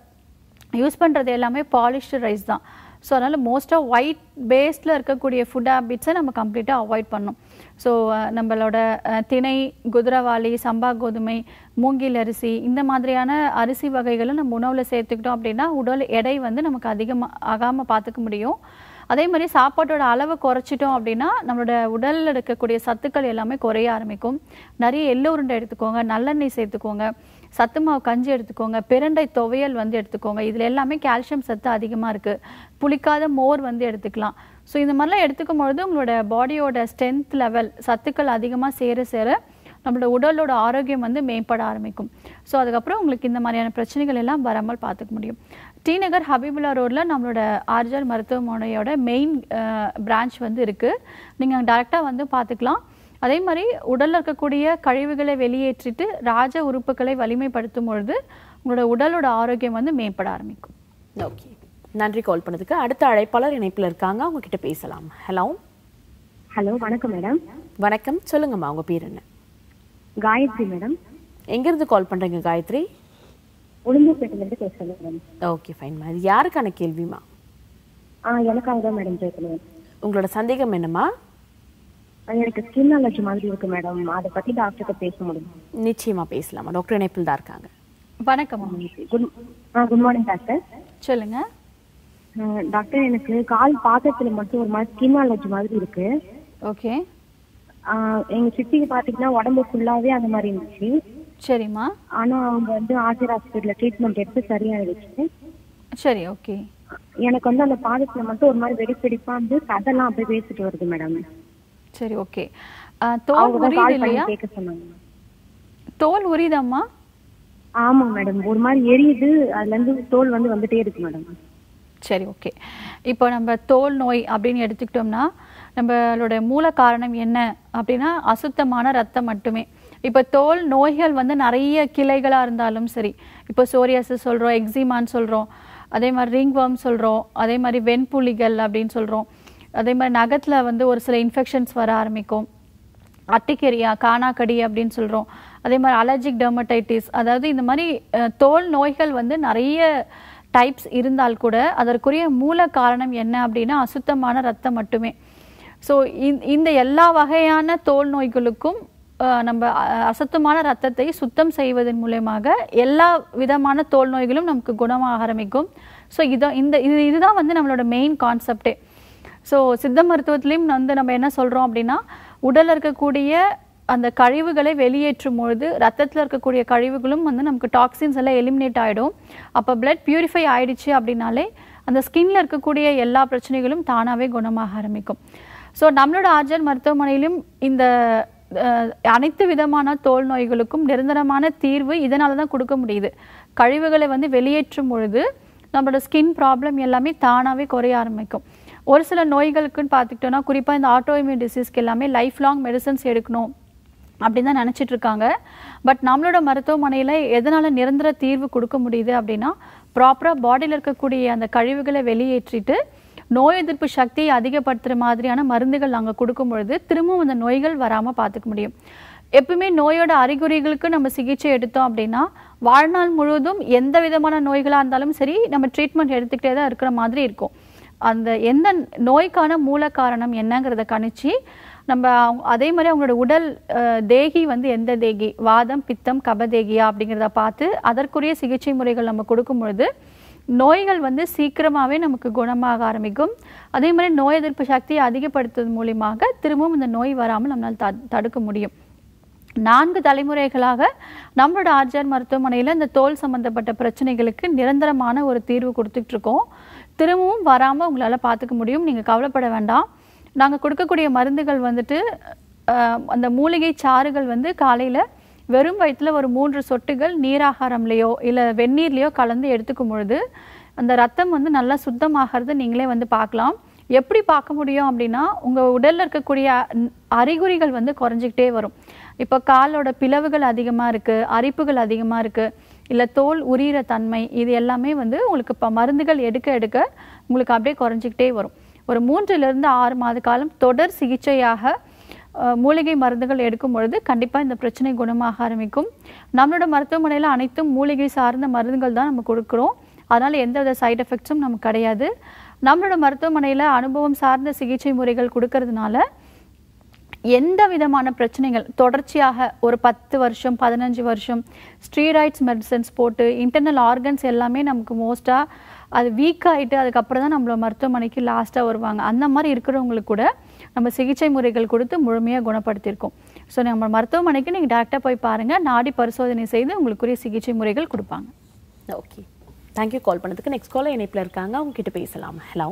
யூஸ் பண்ணுறது எல்லாமே பாலிஷ்டு ரைஸ் தான் ஸோ அதனால் மோஸ்ட்டாக ஒயிட் பேஸில் இருக்கக்கூடிய ஃபுட் ஹேபிட்ஸை நம்ம கம்ப்ளீட்டாக அவாய்ட் பண்ணணும் ஸோ நம்மளோட அஹ், திணை குதிரவாளி சம்பா கோதுமை மூங்கில் அரிசி இந்த மாதிரியான அரிசி வகைகளை நம்ம உணவில் சேர்த்துக்கிட்டோம் அப்படின்னா உடல் எடை வந்து நமக்கு அதிகமாக ஆகாமல் பார்த்துக்க முடியும் அதே மாதிரி சாப்பாட்டோட அளவை குறைச்சிட்டோம் அப்படின்னா நம்மளோட உடலில் இருக்கக்கூடிய சத்துக்கள் எல்லாமே குறைய ஆரம்பிக்கும் நிறைய எள்ளு உருண்டை எடுத்துக்கோங்க நல்லெண்ணெய் சேர்த்துக்கோங்க சத்து மாவு கஞ்சி எடுத்துக்கோங்க பிரண்டை துவையல் வந்து எடுத்துக்கோங்க இதில் எல்லாமே கால்சியம் சத்து அதிகமாக இருக்குது புளிக்காத மோர் வந்து எடுத்துக்கலாம் ஸோ இந்த மாதிரிலாம் எடுத்துக்கும் பொழுது உங்களோட பாடியோட ஸ்ட்ரென்த் லெவல் சத்துக்கள் அதிகமாக சேர சேர நம்மளோட உடலோட ஆரோக்கியம் வந்து மேம்பட ஆரம்பிக்கும் ஸோ அதுக்கப்புறம் உங்களுக்கு இந்த மாதிரியான பிரச்சனைகள் எல்லாம் வராமல் பார்த்துக்க முடியும் டி நகர் ஹபீபுல்லா ரோட்டில் நம்மளோட ஆர்ஜர் மருத்துவமனையோட மெயின் பிரான்ச் வந்து இருக்குது நீங்கள் டேரெக்டாக வந்து பார்த்துக்கலாம் அதே மாதிரி உடலில் இருக்கக்கூடிய கழிவுகளை வெளியேற்றிட்டு ராஜ உறுப்புகளை வலிமைப்படுத்தும் பொழுது உங்களோட உடலோட ஆரோக்கியம் வந்து மேம்பட ஆரம்பிக்கும் ஓகே நன்றி கால் பண்ணதுக்கு அடுத்த அழைப்பாளர் இணைப்புல இருக்காங்க அவங்க கிட்ட பேசலாம் ஹலோ ஹலோ வணக்கம் மேடம் வணக்கம் சொல்லுங்கம்மா உங்க பேர் என்ன காயத்ரி மேடம் எங்கிருந்து கால் பண்றீங்க காயத்ரி உளுந்தூர்பேட்டிலேருந்து பேசுகிறேன் மேடம் ஓகே ஃபைன்மா இது யாருக்கான கேள்விமா ஆ எனக்காக தான் மேடம் கேட்கணும் உங்களோட சந்தேகம் என்னம்மா எனக்கு ஸ்கின் அலர்ஜி மாதிரி இருக்கு மேடம் அதை பத்தி டாக்டர்கிட்ட பேச முடியும் நிச்சயமா பேசலாமா டாக்டர் இணைப்பில் தான் இருக்காங்க வணக்கம் good ah good morning doctor சொல்லுங்க ஆ, டாக்டர் எனக்கு கால் பாதத்துல மட்டும் ஒரு மாதிரி ஸ்கின் அலர்ஜி மாதிரி இருக்கு ஓகே ஆ, எங்க சித்திக்கு பாத்தீங்கன்னா உடம்பு ஃபுல்லாவே அந்த மாதிரி இருந்துச்சு சரிம்மா ஆனா அவங்க வந்து ஆசிரியர் ஹாஸ்பிட்டல்ல ட்ரீட்மெண்ட் எடுத்து சரியாயிடுச்சு சரி ஓகே எனக்கு வந்து அந்த பாதத்துல மட்டும் ஒரு மாதிரி வெடி வெடிப்பா வந்து சதெல்லாம் அப்படியே பேசிட்டு வருது மேடம் சரி ஓகே தோல் அவங்க தான் உரியுது கால் பண்ணி இல்லையா கேட்க சொன்னாங்க தோல் உரியுதாம்மா ஆமா மேடம் ஒரு மாதிரி எரியுது அதுல இருந்து தோல் வந்து வந்துட்டே இருக்கு மேடம் சரி ஓகே இப்போ நம்ம தோல் நோய் அப்படின்னு எடுத்துக்கிட்டோம்னா நம்மளோட மூல காரணம் என்ன அப்படின்னா அசுத்தமான ரத்தம் மட்டுமே இப்போ தோல் நோய்கள் வந்து நிறைய கிளைகளாக இருந்தாலும் சரி இப்போ சோரியாசிஸ் சொல்கிறோம் எக்ஸிமான்னு சொல்கிறோம் அதே மாதிரி ரிங்வார்ம் சொல்கிறோம் அதே மாதிரி வெண்புலிகள் அப்படின்னு சொல்கிறோம் அதே மாதிரி நகத்தில் வந்து ஒரு சில இன்ஃபெக்ஷன்ஸ் வர ஆரம்பிக்கும் அட்டிக்கெரியா காணாக்கடி அப்படின்னு சொல்கிறோம் அதே மாதிரி அலர்ஜிக் டெர்மடைட்டிஸ் அதாவது இந்த மாதிரி அஹ், தோல் நோய்கள் வந்து நிறைய டைப்ஸ் இருந்தால் கூட அதற்குரிய மூல காரணம் என்ன அப்படின்னா அசுத்தமான ரத்தம் மட்டுமே ஸோ இந்த எல்லா வகையான தோல் நோய்களுக்கும் அஹ், நம்ம அ- அசுத்தமான ரத்தத்தை சுத்தம் செய்வதன் மூலயமாக எல்லா விதமான தோல் நோய்களும் நமக்கு குணமாக ஆரம்பிக்கும் ஸோ இதான் இந்த இது இதுதான் வந்து நம்மளோட மெயின் கான்செப்டே ஸோ சித்த மருத்துவத்திலையும் வந்து நம்ம என்ன சொல்கிறோம் அப்படின்னா உடலில் இருக்கக்கூடிய அந்த கழிவுகளை வெளியேற்றும் பொழுது ரத்தத்தில் இருக்கக்கூடிய கழிவுகளும் வந்து நமக்கு டாக்ஸின்ஸ் எல்லாம் எலிமினேட் ஆகிடும் அப்போ பிளட் பியூரிஃபை ஆயிடுச்சு அப்படின்னாலே அந்த ஸ்கின்ல இருக்கக்கூடிய எல்லா பிரச்சனைகளும் தானாகவே குணமாக ஆரம்பிக்கும் ஸோ நம்மளோட ஆர்ஜர் மருத்துவமனையிலும் இந்த அஹ், அனைத்து விதமான தோல் நோய்களுக்கும் நிரந்தரமான தீர்வு இதனால தான் கொடுக்க முடியுது கழிவுகளை வந்து வெளியேற்றும் பொழுது நம்மளோட ஸ்கின் ப்ராப்ளம் எல்லாமே தானாகவே குறைய ஆரம்பிக்கும் ஒரு சில நோய்களுக்குன்னு பார்த்துக்கிட்டோன்னா குறிப்பாக இந்த ஆட்டோஇம்யூன் டிசீஸ்க்கு எல்லாமே லைஃப் லாங் மெடிசன்ஸ் எடுக்கணும் அப்படின்னு தான் நினச்சிட்டு இருக்காங்க பட் நம்மளோட மருத்துவமனையில் எதனால் நிரந்தர தீர்வு கொடுக்க முடியுது அப்படின்னா ப்ராப்பராக பாடியில் இருக்கக்கூடிய அந்த கழிவுகளை வெளியேற்றிட்டு நோய் எதிர்ப்பு சக்தியை அதிகப்படுத்துகிற மாதிரியான மருந்துகள் நாங்கள் கொடுக்கும் பொழுது திரும்பவும் அந்த நோய்கள் வராமல் பார்த்துக்க முடியும் எப்பவுமே நோயோட அறிகுறிகளுக்கு நம்ம சிகிச்சை எடுத்தோம் அப்படின்னா வாழ்நாள் முழுவதும் எந்த விதமான நோய்களாக இருந்தாலும் சரி நம்ம ட்ரீட்மெண்ட் எடுத்துக்கிட்டே தான் இருக்கிற மாதிரி இருக்கும் அந்த எந்த நோய்க்கான மூல காரணம் என்னங்கிறத கணிச்சு நம்ம அவங்க- அதே மாதிரி அவங்களோட உடல் அஹ், தேகி வந்து எந்த தேகி வாதம் பித்தம் கபதேகியா அப்படிங்கிறத பார்த்து அதற்குரிய சிகிச்சை முறைகள் நம்ம கொடுக்கும் பொழுது நோய்கள் வந்து சீக்கிரமாகவே நமக்கு குணமாக ஆரம்பிக்கும் அதே மாதிரி நோய் எதிர்ப்பு சக்தியை அதிகப்படுத்துவது மூலியமாக திரும்பவும் இந்த நோய் வராமல் நம்மளால் த தடுக்க முடியும் நான்கு தலைமுறைகளாக நம்மளோட ஆர்ஜர் மருத்துவமனையில் இந்த தோல் சம்பந்தப்பட்ட பிரச்சனைகளுக்கு நிரந்தரமான ஒரு தீர்வு கொடுத்துட்டு இருக்கோம் திரும்பவும் வராமல் உங்களால் பார்த்துக்க முடியும் நீங்கள் கவலைப்பட வேண்டாம் நாங்கள் கொடுக்கக்கூடிய மருந்துகள் வந்துட்டு அஹ், அந்த மூலிகை சாறுகள் வந்து காலையில் வெறும் வயிற்றில் ஒரு மூன்று சொட்டுகள் நீராகாரம்லையோ இல்லை வெந்நீர்லையோ கலந்து எடுத்துக்கும் பொழுது அந்த ரத்தம் வந்து நல்லா சுத்தமாகிறது நீங்களே வந்து பார்க்கலாம் எப்படி பார்க்க முடியும் அப்படின்னா உங்கள் உடலில் இருக்கக்கூடிய அ- அறிகுறிகள் வந்து குறைஞ்சிக்கிட்டே வரும் இப்போ காலோட பிளவுகள் அதிகமாக இருக்குது அரிப்புகள் அதிகமாக இருக்குது இல்லை தோல் உரியிற தன்மை இது எல்லாமே வந்து உங்களுக்கு இப்போ மருந்துகள் எடுக்க எடுக்க உங்களுக்கு அப்படியே குறைஞ்சிக்கிட்டே வரும் ஒரு மூன்றிலிருந்து ஆறு மாத காலம் தொடர் சிகிச்சையாக அஹ், மூலிகை மருந்துகள் எடுக்கும் பொழுது கண்டிப்பாக இந்த பிரச்சனை குணமாக ஆரம்பிக்கும் நம்மளோட மருத்துவமனையில் அனைத்தும் மூலிகை சார்ந்த மருந்துகள் தான் நம்ம கொடுக்குறோம் அதனால் எந்தவித சைடு எஃபெக்ட்ஸும் நமக்கு கிடையாது நம்மளோட மருத்துவமனையில் அனுபவம் சார்ந்த சிகிச்சை முறைகள் கொடுக்கறதுனால எந்த விதமான பிரச்சனைகள் தொடர்ச்சியாக ஒரு பத்து வருஷம் பதினஞ்சு வருஷம் ஸ்டீராய்ட்ஸ் மெடிசன்ஸ் போட்டு இன்டர்னல் ஆர்கன்ஸ் எல்லாமே நமக்கு மோஸ்ட்டாக அது வீக் ஆகிட்டு அதுக்கப்புறம் தான் நம்மள மருத்துவமனைக்கு லாஸ்ட்டாக வருவாங்க அந்த மாதிரி இருக்கிறவங்களுக்கு கூட நம்ம சிகிச்சை முறைகள் கொடுத்து முழுமையாக குணப்படுத்தியிருக்கோம் ஸோ நம்ம மருத்துவமனைக்கு நீங்கள் டேரெக்டாக போய் பாருங்கள் நாடி பரிசோதனை செய்து உங்களுக்குரிய சிகிச்சை முறைகள் கொடுப்பாங்க ஓகே தேங்க்யூ கால் பண்ணதுக்கு நெக்ஸ்ட் காலர் இணைப்பில் இருக்காங்க அவங்க கிட்ட பேசலாம் ஹலோ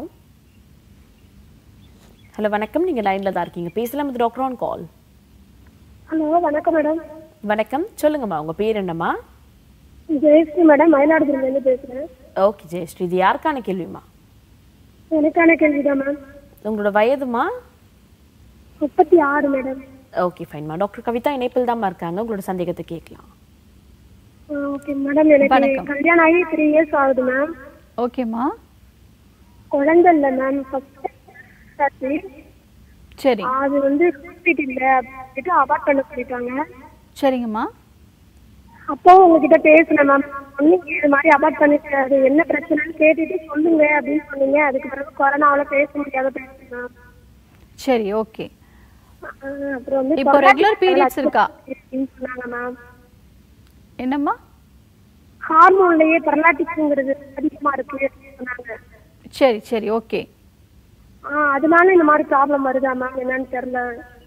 ஹலோ வணக்கம் நீங்க லைன்ல தான் இருக்கீங்க பேசலாம் இது டாக்டர் ஆன் கால் ஹலோ வணக்கம் மேடம் வணக்கம் சொல்லுங்கம்மா உங்க பேர் என்னம்மா ஜெயஸ்ரீ மேடம் மயிலாடுதுறையிலேருந்து பேசுகிறேன் ஓகே ஜெயஸ்ரீ இது யாருக்கான கேள்விமா எனக்கான கேள்விதான் மேம் உங்களோட வயதுமா முப்பத்தி ஆறு மேடம் ஓகே ஃபைன்மா டாக்டர் கவிதா இணைப்பில் தான்மா இருக்காங்க உங்களோட சந்தேகத்தை கேட்கலாம் ஓகே மேடம் எனக்கு வணக்கம். கல்யாணம் ஆகி த்ரீ இயர்ஸ் ஆகுது மேம் ஓகேம்மா குழந்தை இல்லை மேம் ஃபர்ஸ்ட் சரி அது வந்து ஹாஸ்பிட்டல் இல்ல அப்படின்ட்டு அபார்ட் பண்ண சொல்லிட்டாங்க சரிங்கம்மா அப்போ உங்ககிட்ட பேசினேன் மேம் சொன்னீங்க இது மாதிரி அபார்ட் பண்ணிட்டு அது என்ன பிரச்சனைன்னு கேட்டுட்டு சொல்லுங்க அப்படின்னு சொன்னீங்க அதுக்கு பிறகு கொரோனாவால பேச முடியாத பேசுறேன் மேம் சரி ஓகே அஹ் அப்புறம் வந்து இப்போ ரெகுலர் பீரியட்ஸ் இருக்கா அப்படின்னு சொன்னாங்க மேம் என்னம்மா ஹார்மோன்லயே பெரலாட்டிக்ஸ்ங்கிறது அதிகமா இருக்கு அப்படின்னு சொன்னாங்க சரி சரி ஓகே ஆஹ் அதனால இந்த மாதிரி ப்ராப்ளம் வருதா மேம் என்னன்னு தெரியல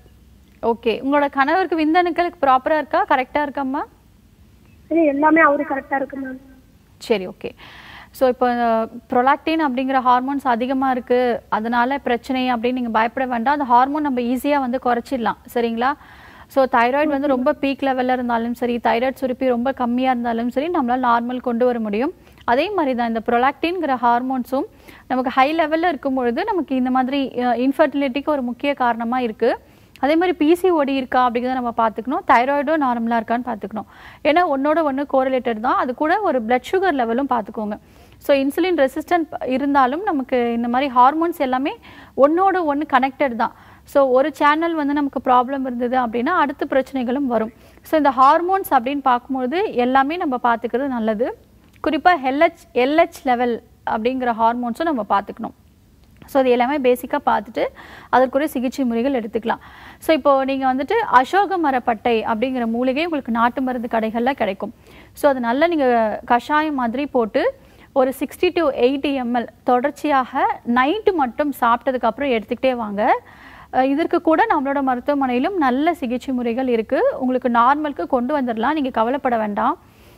ஓகே உங்களோட கணவருக்கு விந்தணுக்களுக்கு ப்ராப்பராக இருக்கா கரெக்டாக இருக்காம்மா சரி எல்லாமே அவரு கரெக்டா இருக்கு மேம் சரி ஓகே ஸோ இப்போ ப்ரொலாக்டின் அப்படிங்கிற ஹார்மோன்ஸ் அதிகமாக இருக்குது அதனால பிரச்சனை அப்படின்னு நீங்கள் பயப்பட வேண்டாம் அந்த ஹார்மோன் நம்ம ஈஸியாக வந்து குறைச்சிடலாம் சரிங்களா ஸோ தைராய்டு வந்து ரொம்ப பீக் லெவலில் இருந்தாலும் சரி தைராய்டு சுருப்பி ரொம்ப கம்மியாக இருந்தாலும் சரி நம்மளால் நார்மல் கொண்டு வர முடியும் அதே மாதிரி தான் இந்த ப்ரொலாக்டின்ங்கிற ஹார்மோன்ஸும் நமக்கு ஹை லெவலில் இருக்கும் பொழுது நமக்கு இந்த மாதிரி இன்ஃபர்டிலிட்டிக்கு ஒரு முக்கிய காரணமாக இருக்குது அதே மாதிரி பிசிஓடி இருக்கா அப்படிங்கிறத நம்ம பார்த்துக்கணும் தைராய்டும் நார்மலாக இருக்கான்னு பார்த்துக்கணும் ஏன்னா ஒன்னோட ஒன்று கோரிலேட்டட் தான் அது கூட ஒரு blood சுகர் லெவலும் பார்த்துக்கோங்க ஸோ இன்சுலின் ரெசிஸ்டன்ட் இருந்தாலும் நமக்கு இந்த மாதிரி ஹார்மோன்ஸ் எல்லாமே ஒன்னோட ஒன்று கனெக்டட் தான் ஸோ ஒரு சேனல் வந்து நமக்கு ப்ராப்ளம் இருந்தது அப்படின்னா அடுத்த பிரச்சனைகளும் வரும் ஸோ இந்த ஹார்மோன்ஸ் அப்படின்னு பார்க்கும்பொழுது எல்லாமே நம்ம பார்த்துக்கிறது நல்லது குறிப்பாக எல்ஹெச் எல்ஹெச் லெவல் அப்படிங்கிற ஹார்மோன்ஸும் நம்ம பார்த்துக்கணும் ஸோ அது எல்லாமே பேசிக்காக பார்த்துட்டு அதற்குரிய சிகிச்சை முறைகள் எடுத்துக்கலாம் ஸோ இப்போ நீங்கள் வந்துட்டு அசோக மரப்பட்டை அப்படிங்கிற மூலிகை உங்களுக்கு நாட்டு மருந்து கடைகளில் கிடைக்கும் ஸோ அது நல்லா நீங்கள் கஷாயம் மாதிரி போட்டு ஒரு சிக்ஸ்டி டு எயிட்டி எம்எல் தொடர்ச்சியாக நைட்டு மட்டும் சாப்பிட்டதுக்கப்புறம் எடுத்துக்கிட்டே வாங்க அஹ் இதற்கு கூட நம்மளோட மருத்துவமனையிலும் நல்ல சிகிச்சை முறைகள் இருக்குது உங்களுக்கு நார்மலுக்கு கொண்டு வந்துடலாம் நீங்கள் கவலைப்பட வேண்டாம்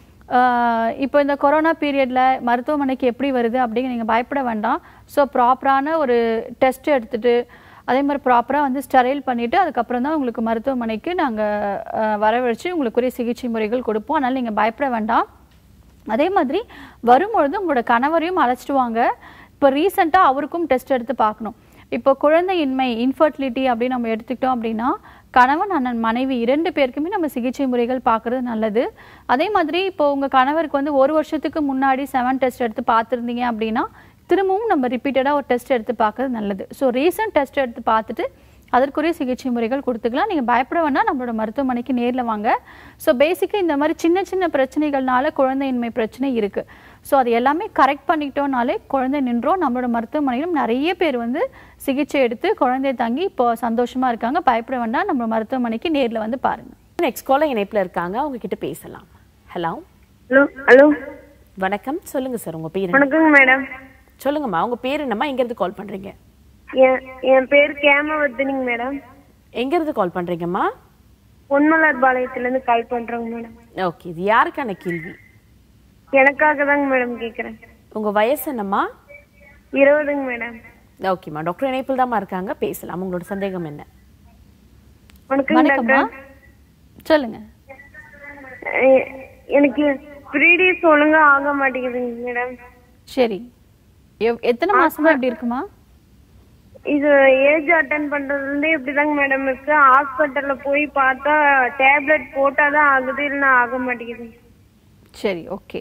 ஆஹ் இப்போ இந்த கொரோனா பீரியடில் மருத்துவமனைக்கு எப்படி வருது அப்படிங்க நீங்கள் பயப்பட வேண்டாம் ஸோ ப்ராப்பரான ஒரு டெஸ்ட் எடுத்துட்டு அதே மாதிரி ப்ராப்பராக வந்து ஸ்டெரைல் பண்ணிவிட்டு அதுக்கப்புறம் தான் உங்களுக்கு மருத்துவமனைக்கு நாங்கள் வரவழைச்சு உங்களுக்குரிய சிகிச்சை முறைகள் கொடுப்போம் அதனால் நீங்கள் பயப்பட வேண்டாம் அதே மாதிரி வரும்பொழுது உங்களோட கணவரையும் அழைச்சிட்டு வாங்க இப்போ ரீசெண்டாக அவருக்கும் டெஸ்ட் எடுத்து பார்க்கணும் இப்போ குழந்தையின்மை இன்ஃபர்டிலிட்டி அப்படின்னு நம்ம எடுத்துக்கிட்டோம் அப்படின்னா கணவன் அண்ணன் மனைவி இரண்டு பேருக்குமே நம்ம சிகிச்சை முறைகள் பார்க்குறது நல்லது அதே மாதிரி இப்போ உங்கள் கணவருக்கு வந்து ஒரு வருஷத்துக்கு முன்னாடி செவன் டெஸ்ட் எடுத்து பார்த்துருந்தீங்க அப்படின்னா திரும்பவும் நம்ம ரிப்பீட்டடாக ஒரு டெஸ்ட் எடுத்து பார்க்கறது நல்லது ஸோ ரீசன்ட் டெஸ்ட் எடுத்து பார்த்துட்டு அதற்குரிய சிகிச்சை முறைகள் கொடுத்துக்கலாம் நீங்கள் பயப்பட வேணாம் நம்மளோட மருத்துவமனைக்கு நேரில் வாங்க ஸோ பேசிக்காக இந்த மாதிரி சின்ன சின்ன பிரச்சனைகள்னால குழந்தையின்மை பிரச்சனை இருக்குது ஸோ அது எல்லாமே கரெக்ட் பண்ணிக்கிட்டோம்னாலே குழந்தை நின்றோம் நம்மளோட மருத்துவமனையிலும் நிறைய பேர் வந்து சிகிச்சை எடுத்து குழந்தைய தாங்கி இப்போ சந்தோஷமா இருக்காங்க பயப்பட வேண்டாம் நம்ம மருத்துவமனைக்கு நேரில் வந்து பாருங்க நெக்ஸ்ட் காலர் இணைப்புல இருக்காங்க அவங்க கிட்ட பேசலாம் ஹலோ ஹலோ ஹலோ வணக்கம் சொல்லுங்க சார் உங்க பேர் என்ன? வணக்கங்க மேடம் சொல்லுங்கம்மா உங்க பேர் என்னம்மா எங்க இருந்து கால் பண்றீங்க என் என் பேர் கேமவர்தினிங்க மேடம் எங்க இருந்து கால் பண்றீங்கம்மா பொன்மலர் பாளையத்துல இருந்து கால் பண்றேங்க மேடம் ஓகே இது யாருக்கான கேள்வி எனக்காக தாங்க மேடம் கேக்குறேன் உங்க வயசு என்னம்மா இருபதுங்க மேடம் ஓகேம்மா டாக்டர் இணைப்பில் தாம்மா இருக்காங்க பேசலாம் உங்களோட சந்தேகம் என்ன வணக்கம் வணக்கம்மா டாக்டர் சொல்லுங்க எ- எனக்கு ப்ரீடியஸ் ஒழுங்கா ஆக மாட்டேங்குதுங்க மேடம் சரி எவ்- எத்தனை மாசமா இப்படி இருக்குமா இது ஏஜ் அட்டன் பண்றதுல இருந்தே இப்படிதாங்க மேடம் இருக்கு ஹாஸ்பிட்டல்ல போய் பார்த்தா டேப்லெட் போட்டாதான் ஆகுது இல்லைன்னா ஆக மாட்டேங்குது சரி ஓகே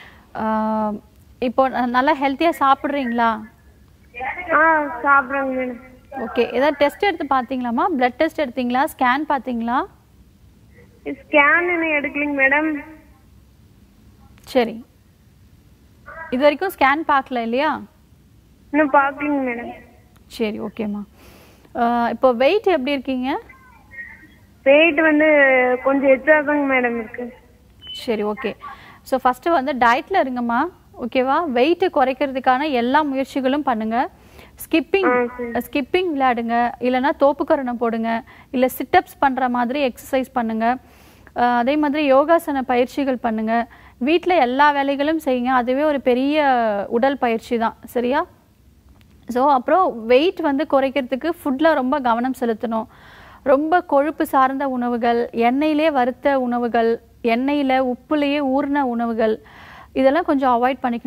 இப்போ ந- நல்லா ஹெல்த்தியாக சாப்பிட்றீங்களா ஆ சாப்பிடுறேங்க மேடம் ஓகே ஏதாவது டெஸ்ட் எடுத்து பார்த்தீங்களாம்மா பிளட் டெஸ்ட் எடுத்தீங்களா ஸ்கேன் பார்த்தீங்களா ஸ்கேன் இன்னும் எடுக்கலைங்க மேடம் சரி இது வரைக்கும் ஸ்கேன் பார்க்கல இல்லையா இன்னும் பார்க்கலைங்க மேடம் சரி ஓகேம்மா ஆஹ் இப்போ வெயிட் எப்படி இருக்கீங்க வெயிட் வந்து கொஞ்சம் எச்சா தாங்க மேடம் இருக்கு சரி ஓகே ஸோ ஃபஸ்ட்டு வந்து டயட்டில் இருங்கம்மா ஓகேவா வெயிட்டு குறைக்கிறதுக்கான எல்லா முயற்சிகளும் பண்ணுங்க ஸ்கிப்பிங் ஸ்கிப்பிங் விளையாடுங்க இல்லைன்னா தோப்புக்கரணம் போடுங்க இல்லை சிட்டப்ஸ் பண்ணுற மாதிரி எக்ஸசைஸ் பண்ணுங்க ஆஹ் அதே மாதிரி யோகாசன பயிற்சிகள் பண்ணுங்க வீட்டில் எல்லா வேலைகளும் செய்யுங்க அதுவே ஒரு பெரிய உடல் பயிற்சி தான் சரியா ஸோ அப்புறம் வெயிட் வந்து குறைக்கிறதுக்கு ஃபுட்டில் ரொம்ப கவனம் செலுத்தணும் ரொம்ப கொழுப்பு சார்ந்த உணவுகள் எண்ணெயிலே வறுத்த உணவுகள் எண்ணெயில் உப்புலேயே ஊறின உணவுகள் இதெல்லாம் கொஞ்சம் அவாய்ட் பண்ணிக்கணும்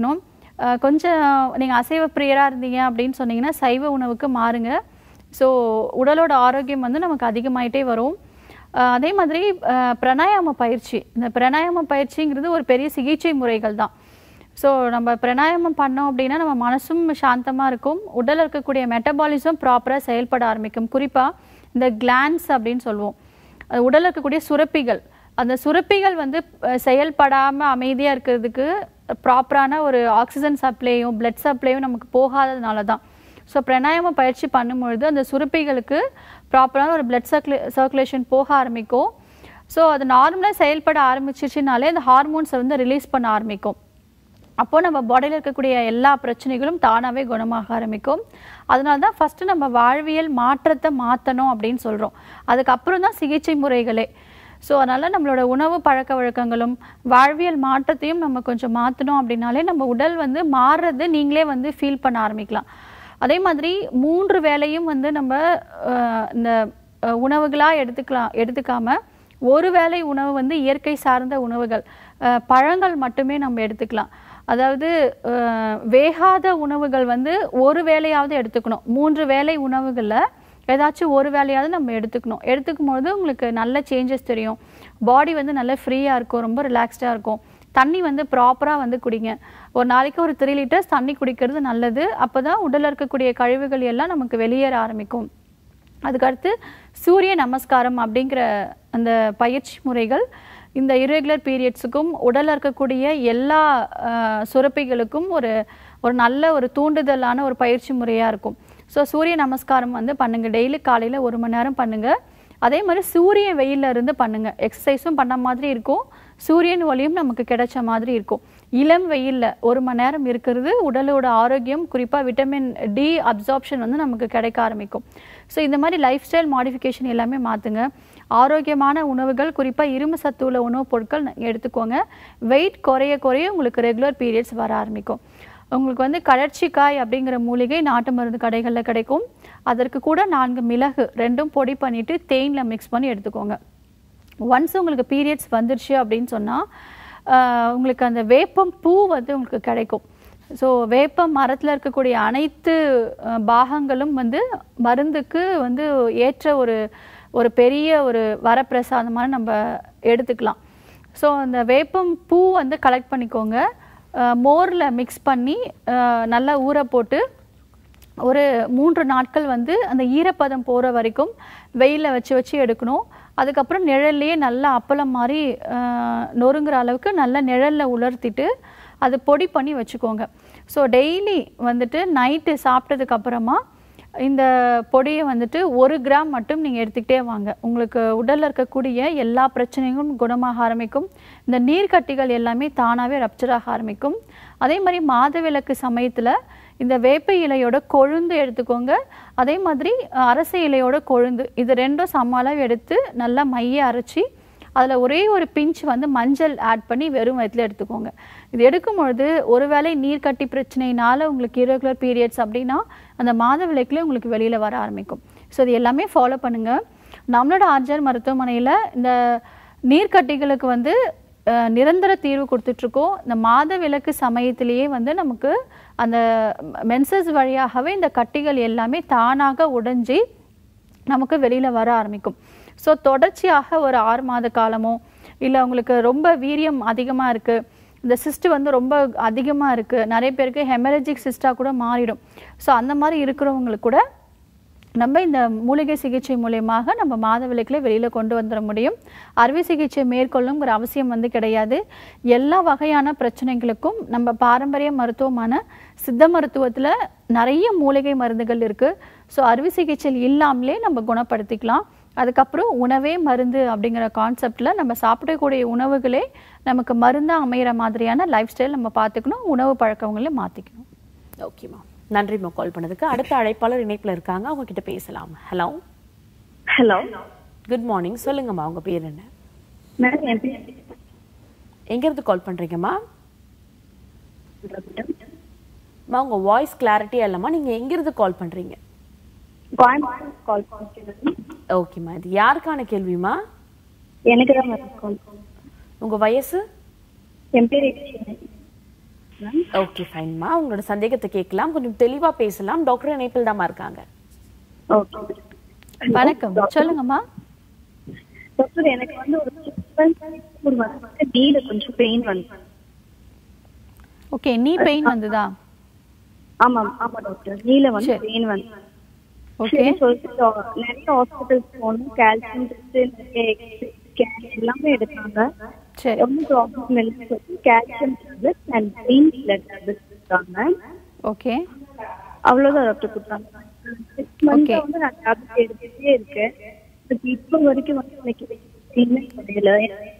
அஹ், கொஞ்சம் நீங்கள் அசைவ பிரியராக இருந்தீங்க அப்படின்னு சொன்னீங்கன்னா சைவ உணவுக்கு மாறுங்க ஸோ உடலோட ஆரோக்கியம் வந்து நமக்கு அதிகமாயிட்டே வரும் அஹ், அதே மாதிரி அஹ், பிராணாயாம பயிற்சி இந்த பிராணாயாம பயிற்சிங்கிறது ஒரு பெரிய சிகிச்சை முறைகள் தான் ஸோ நம்ம பிராணாயாமம் பண்ணோம் அப்படின்னா நம்ம மனசும் சாந்தமாக இருக்கும் உடலில் இருக்கக்கூடிய மெட்டபாலிசம் ப்ராப்பராக செயல்பட ஆரம்பிக்கும் குறிப்பாக இந்த கிளான்ஸ் அப்படின்னு சொல்லுவோம் அது உடலில் இருக்கக்கூடிய சுரப்பிகள் அந்த சுரப்பிகள் வந்து செயல்படாமல் அமைதியாக இருக்கிறதுக்கு ப்ராப்பரான ஒரு ஆக்சிஜன் சப்ளையும் பிளட் சப்ளையும் நமக்கு போகாததுனால தான் ஸோ பிராணாயாம பயிற்சி பண்ணும்பொழுது அந்த சுரப்பிகளுக்கு ப்ராப்பரான ஒரு பிளட் சர்க்குலே சர்க்குலேஷன் போக ஆரம்பிக்கும் ஸோ அது நார்மலாக செயல்பட ஆரம்பிச்சிச்சுனாலே அந்த ஹார்மோன்ஸை வந்து ரிலீஸ் பண்ண ஆரம்பிக்கும் அப்போ நம்ம பாடியில் இருக்கக்கூடிய எல்லா பிரச்சனைகளும் தானாகவே குணமாக ஆரம்பிக்கும் அதனால தான் ஃபஸ்ட்டு நம்ம வாழ்வியல் மாற்றத்தை மாற்றணும் அப்படின்னு சொல்கிறோம் அதுக்கப்புறம் தான் சிகிச்சை முறைகளே ஸோ அதனால் நம்மளோட உணவு பழக்க வழக்கங்களும் வாழ்வியல் மாற்றத்தையும் நம்ம கொஞ்சம் மாற்றணும் அப்படின்னாலே நம்ம உடல் வந்து மாறுறது நீங்களே வந்து ஃபீல் பண்ண ஆரம்பிக்கலாம் அதே மாதிரி மூன்று வேளையும் வந்து நம்ம அஹ், இந்த அஹ், உணவுகளாக எடுத்துக்கலாம் எடுத்துக்காம ஒரு வேளை உணவு வந்து இயற்கை சார்ந்த உணவுகள் அஹ், பழங்கள் மட்டுமே நம்ம எடுத்துக்கலாம் அதாவது அஹ், வேகாத உணவுகள் வந்து ஒரு வேளையாவது எடுத்துக்கணும் மூன்று வேளை உணவுகளில் ஏதாச்சும் ஒரு வேலையாவது நம்ம எடுத்துக்கணும் எடுத்துக்கும் போது உங்களுக்கு நல்ல சேஞ்சஸ் தெரியும் பாடி வந்து நல்ல ஃப்ரீயாக இருக்கும் ரொம்ப ரிலாக்ஸ்டாக இருக்கும் தண்ணி வந்து ப்ராப்பராக வந்து குடிங்க ஒரு நாளைக்கு ஒரு த்ரீ லிட்டர்ஸ் தண்ணி குடிக்கிறது நல்லது அப்போ தான் உடலில் இருக்கக்கூடிய கழிவுகள் எல்லாம் நமக்கு வெளியேற ஆரம்பிக்கும் அதுக்கடுத்து சூரிய நமஸ்காரம் அப்படிங்கிற அந்த பயிற்சி முறைகள் இந்த இரெகுலர் பீரியட்ஸுக்கும் உடலில் இருக்கக்கூடிய எல்லா அஹ், சுரப்பிகளுக்கும் ஒரு ஒரு நல்ல ஒரு தூண்டுதலான ஒரு பயிற்சி முறையாக இருக்கும் ஸோ சூரிய நமஸ்காரம் வந்து பண்ணுங்க டெய்லி காலையில் ஒரு மணி நேரம் பண்ணுங்க அதே மாதிரி சூரிய வெயில்ல இருந்து பண்ணுங்க எக்ஸசைஸும் பண்ண மாதிரி இருக்கும் சூரியன் ஒளியும் நமக்கு கிடைச்ச மாதிரி இருக்கும் இளம் வெயில்ல ஒரு மணி நேரம் இருக்கிறது உடலோட ஆரோக்கியம் குறிப்பாக விட்டமின் டி அப்சார்ப்ஷன் வந்து நமக்கு கிடைக்க ஆரம்பிக்கும் ஸோ இந்த மாதிரி லைஃப் ஸ்டைல் மாடிஃபிகேஷன் எல்லாமே மாற்றுங்க ஆரோக்கியமான உணவுகள் குறிப்பாக இரும்பு சத்து உள்ள உணவுப் பொருட்கள் நீங்க எடுத்துக்கோங்க வெயிட் குறைய குறைய உங்களுக்கு ரெகுலர் பீரியட்ஸ் வர ஆரம்பிக்கும் உங்களுக்கு வந்து கடற்சிக்காய் அப்படிங்கிற மூலிகை நாட்டு மருந்து கடைகளில் கிடைக்கும் அதற்கு கூட நான்கு மிளகு ரெண்டும் பொடி பண்ணிட்டு தேனில் மிக்ஸ் பண்ணி எடுத்துக்கோங்க ஒன்ஸ் உங்களுக்கு பீரியட்ஸ் வந்துருச்சு அப்படின்னு சொன்னால் உங்களுக்கு அந்த வேப்பம் பூ வந்து உங்களுக்கு கிடைக்கும் ஸோ வேப்பம் மரத்தில் இருக்கக்கூடிய அனைத்து அஹ், பாகங்களும் வந்து மருந்துக்கு வந்து ஏற்ற ஒரு ஒரு பெரிய ஒரு வரப்பிரசாதமான நம்ம எடுத்துக்கலாம் ஸோ அந்த வேப்பம் பூ வந்து கலெக்ட் பண்ணிக்கோங்க மோரில் மிக்ஸ் பண்ணி அஹ், நல்லா ஊற போட்டு ஒரு மூன்று நாட்கள் வந்து அந்த ஈரப்பதம் போகிற வரைக்கும் வெயிலில் வச்சு வச்சு எடுக்கணும் அதுக்கப்புறம் நிழல்லையே நல்லா அப்பளம் மாதிரி ஆஹ், நொறுங்குற அளவுக்கு நல்லா நிழலில் உலர்த்திட்டு அது பொடி பண்ணி வச்சுக்கோங்க ஸோ டெய்லி வந்துட்டு நைட்டு சாப்பிட்டதுக்கு அப்புறமா இந்த பொடியை வந்துட்டு ஒரு கிராம் மட்டும் நீங்கள் எடுத்துக்கிட்டே வாங்க உங்களுக்கு உடலில் இருக்கக்கூடிய எல்லா பிரச்சனைகளும் குணமாக ஆரம்பிக்கும் இந்த நீர்க்கட்டிகள் எல்லாமே தானாகவே ரப்சர் ஆக ஆரம்பிக்கும் அதே மாதிரி மாதவிலக்கு சமயத்தில் இந்த வேப்ப இலையோட கொழுந்து எடுத்துக்கோங்க அதே மாதிரி அஹ், அரச இலையோட கொழுந்து இது ரெண்டும் சம அளவு எடுத்து நல்லா மைய அரைச்சி அதில் ஒரே ஒரு பிஞ்ச் வந்து மஞ்சள் ஆட் பண்ணி வெறும் வயிற்றுல எடுத்துக்கோங்க இது எடுக்கும் பொழுது ஒருவேளை நீர்க்கட்டி பிரச்சனையினால உங்களுக்கு irregular பீரியட்ஸ் அப்படின்னா அந்த மாதவிலக்குல உங்களுக்கு வெளியில் வர ஆரம்பிக்கும் ஸோ இது எல்லாமே ஃபாலோ பண்ணுங்க நம்மளோட ஆர்ஜர் மருத்துவமனையில் இந்த நீர்க்கட்டிகளுக்கு வந்து அஹ், நிரந்தர தீர்வு கொடுத்துட்ருக்கோம் இந்த மாத விலக்கு சமயத்திலேயே வந்து நமக்கு அந்த மென்சஸ் வழியாகவே இந்த கட்டிகள் எல்லாமே தானாக உடைஞ்சி நமக்கு வெளியில் வர ஆரம்பிக்கும் ஸோ தொடர்ச்சியாக ஒரு ஆறு மாத காலமோ இல்லை உங்களுக்கு ரொம்ப வீரியம் அதிகமாக இருக்குது இந்த சிஸ்ட் வந்து ரொம்ப அதிகமாக இருக்குது நிறைய பேருக்கு ஹெமரஜிக் சிஸ்டாக கூட மாறிடும் ஸோ அந்த மாதிரி இருக்கிறவங்களுக்கு கூட நம்ம இந்த மூலிகை சிகிச்சை மூலியமாக நம்ம மாதவிலக்கில் வெளியில் கொண்டு வந்துட முடியும் அறுவை சிகிச்சை மேற்கொள்ளுங்கிற அவசியம் வந்து கிடையாது எல்லா வகையான பிரச்சனைகளுக்கும் நம்ம பாரம்பரிய மருத்துவமான சித்த மருத்துவத்தில் நிறைய மூலிகை மருந்துகள் இருக்குது ஸோ அறுவை சிகிச்சை இல்லாமலே நம்ம குணப்படுத்திக்கலாம் அதுக்கப்புறம் உணவே மருந்து அப்படிங்கிற கான்செப்டில் நம்ம சாப்பிடக்கூடிய உணவுகளே நமக்கு மருந்தாக அமையிற மாதிரியான லைஃப் ஸ்டைல் நம்ம பார்த்துக்கணும் உணவு பழக்கங்களை மாற்றிக்கணும் ஓகேம்மா நன்றிம்மா கால் பண்ணதுக்கு அடுத்த அழைப்பாளர் இணைப்புல இருக்காங்க அவங்க கிட்ட பேசலாம் ஹலோ ஹலோ குட் மார்னிங் சொல்லுங்கம்மா உங்க பேர் என்ன மேடம் என் பேர் எங்க இருந்து கால் பண்றீங்கம்மா அம்மா உங்க வாய்ஸ் கிளாரிட்டியா இல்லம்மா நீங்க எங்க இருந்து கால் பண்றீங்க கோயம்புத்தூர் கால் பண்ணிருக்கேன் ஓகேம்மா இது யாருக்கான கேள்விமா எனக்கு தான் மேடம் கால் உங்க வயசு என் பேர் யக்ஷினி. மேம் ஓகே ஃபைன்மா உங்களோட சந்தேகத்தை கேட்கலாம் கொஞ்சம் தெளிவா பேசலாம் டாக்டர் இணைப்பில் தாம்மா இருக்காங்க ஓகே வணக்கம் சொல்லுங்கம்மா டாக்டர் எனக்கு வந்து ஒரு ஒரு வந்து நீல கொஞ்சம் பெயின் வந்து ஓகே நீ பெயின் வந்துதா ஆமா ஆமா டாக்டர் நீல வந்து சரி. பெயின் வந்து ஓகே சரி சொல்லிட்டு டா- நிறைய ஹாஸ்பிட்டல்ஸ் போனோம் கால்சியம் டெஸ்ட் நிறைய ஸ்கேன் எல்லாமே எடுத்தாங்க சரி ஒன்றும் ப்ராப்ளம் இல்லைன்னு சொல்லி calcium tablet and painkiller tablet கொடுத்தாங்க ஓகே அவ்வளவுதான் டாக்டர் கொடுத்தாங்க சிக்ஸ் மந்த்ஸா வந்து நான் டேப்லெட் எடுத்துட்டே இருக்கேன் பட் இப்போ வரைக்கும் வந்து எனக்கு என்ன தெரியல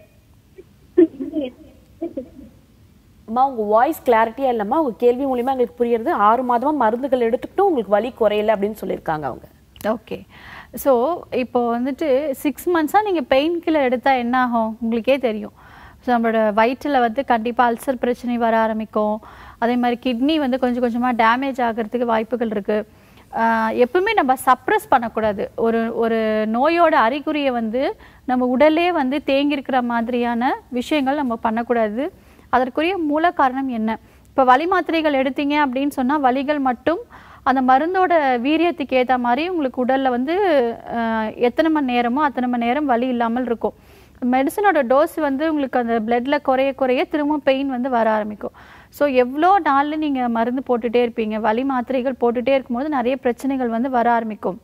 அம்மா உங்க வாய்ஸ் கிளாரிட்டியா இல்லம்மா உங்க கேள்வி மூலியமா எங்களுக்கு புரியுறது ஆறு மாதமா மருந்துகள் எடுத்துக்கிட்டும் உங்களுக்கு வலி குறையல அப்படின்னு சொல்லியிருக்காங்க அவங்க ஓகே ஸோ இப்போ வந்துட்டு சிக்ஸ் மந்த்ஸாக நீங்கள் பெயின் கில்லர் எடுத்தால் என்ன ஆகும் உங்களுக்கே தெரியும் ஸோ நம்மளோட வயிற்றில் வந்து கண்டிப்பாக அல்சர் பிரச்சனை வர ஆரம்பிக்கும் அதே மாதிரி கிட்னி வந்து கொஞ்சம் கொஞ்சமாக டேமேஜ் ஆகிறதுக்கு வாய்ப்புகள் இருக்குது எப்பவுமே நம்ம சப்ரஸ் பண்ணக்கூடாது ஒரு ஒரு நோயோட அறிகுறியை வந்து நம்ம உடலே வந்து தேங்கியிருக்கிற மாதிரியான விஷயங்கள் நம்ம பண்ணக்கூடாது அதற்குரிய மூல காரணம் என்ன இப்போ வலி மாத்திரைகள் எடுத்தீங்க அப்படின்னு சொன்னால் வலிகள் மட்டும் அந்த மருந்தோட வீரியத்துக்கு ஏற்ற மாதிரி உங்களுக்கு உடலில் வந்து அஹ், எத்தனை மணி நேரமோ அத்தனை மணி நேரம் வலி இல்லாமல் இருக்கும் மெடிசனோட டோஸ் வந்து உங்களுக்கு அந்த பிளட்ல குறைய குறைய திரும்ப பெயின் வந்து வர ஆரம்பிக்கும் ஸோ எவ்வளோ நாளில் நீங்கள் மருந்து போட்டுட்டே இருப்பீங்க வலி மாத்திரைகள் போட்டுட்டே இருக்கும்போது நிறைய பிரச்சனைகள் வந்து வர ஆரம்பிக்கும்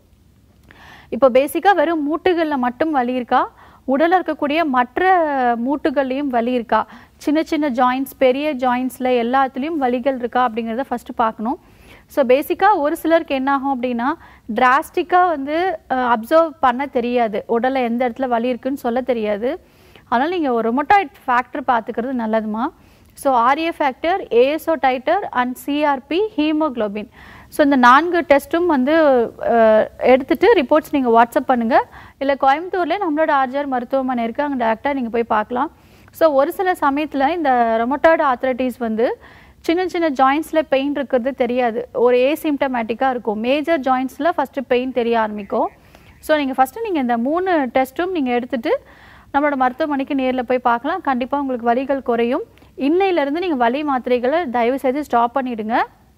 இப்போ பேசிக்காக வெறும் மூட்டுகளில் மட்டும் வலி இருக்கா உடலில் இருக்கக்கூடிய மற்ற மூட்டுகள்லையும் வலி இருக்கா சின்ன சின்ன ஜாயின்ஸ் பெரிய ஜாயின்ஸில் எல்லாத்துலேயும் வலிகள் இருக்கா அப்படிங்கிறத ஃபஸ்ட்டு பார்க்கணும் ஸோ பேசிக்காக ஒரு சிலருக்கு என்ன ஆகும் அப்படின்னா டிராஸ்டிக்காக வந்து அப்சர்வ் பண்ண தெரியாது உடலில் எந்த இடத்துல வலி இருக்குன்னு சொல்ல தெரியாது அதனால் நீங்கள் ஒரு ரொமட்டாய்ட் ஃபேக்டர் பார்த்துக்கிறது நல்லதுமா so RA factor ASO titre and CRP haemoglobin so இந்த நான்கு டெஸ்ட்டும் வந்து அஹ், எடுத்துட்டு ரிப்போர்ட்ஸ் நீங்கள் வாட்ஸ்அப் பண்ணுங்கள் இல்லை கோயம்புத்தூர்லேயே நம்மளோட ஆர்ஜர் மருத்துவமனை இருக்குது அங்கே டேரெக்டாக நீங்கள் போய் பார்க்கலாம் ஸோ ஒரு சில சமயத்தில் இந்த ரொமட்டாய்டு ஆத்ரட்டிஸ் வந்து சின்ன சின்ன ஜாயின்ஸில் பெயின் இருக்கிறது தெரியாது ஒரு ஏசிம்டமேட்டிக்காக இருக்கும் மேஜர் ஜாயின்ஸில் ஃபஸ்ட்டு பெயின் தெரிய ஆரம்பிக்கும் ஸோ நீங்கள் ஃபஸ்ட்டு நீங்கள் இந்த மூணு டெஸ்ட்டும் நீங்கள் எடுத்துட்டு நம்மளோட மருத்துவமனைக்கு நேரில் போய் பார்க்கலாம் கண்டிப்பாக உங்களுக்கு வலிகள் குறையும் இன்னையிலேருந்து நீங்கள் வலி மாத்திரைகளை தயவு செய்து ஸ்டாப் பண்ணிடுங்க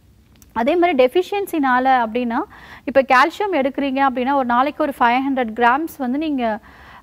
அதே மாதிரி டெஃபிஷியன்சினால அப்படின்னா இப்போ கால்சியம் எடுக்கிறீங்க அப்படின்னா ஒரு நாளைக்கு ஒரு ஃபைவ் ஹண்ட்ரட் கிராம்ஸ் வந்து நீங்கள்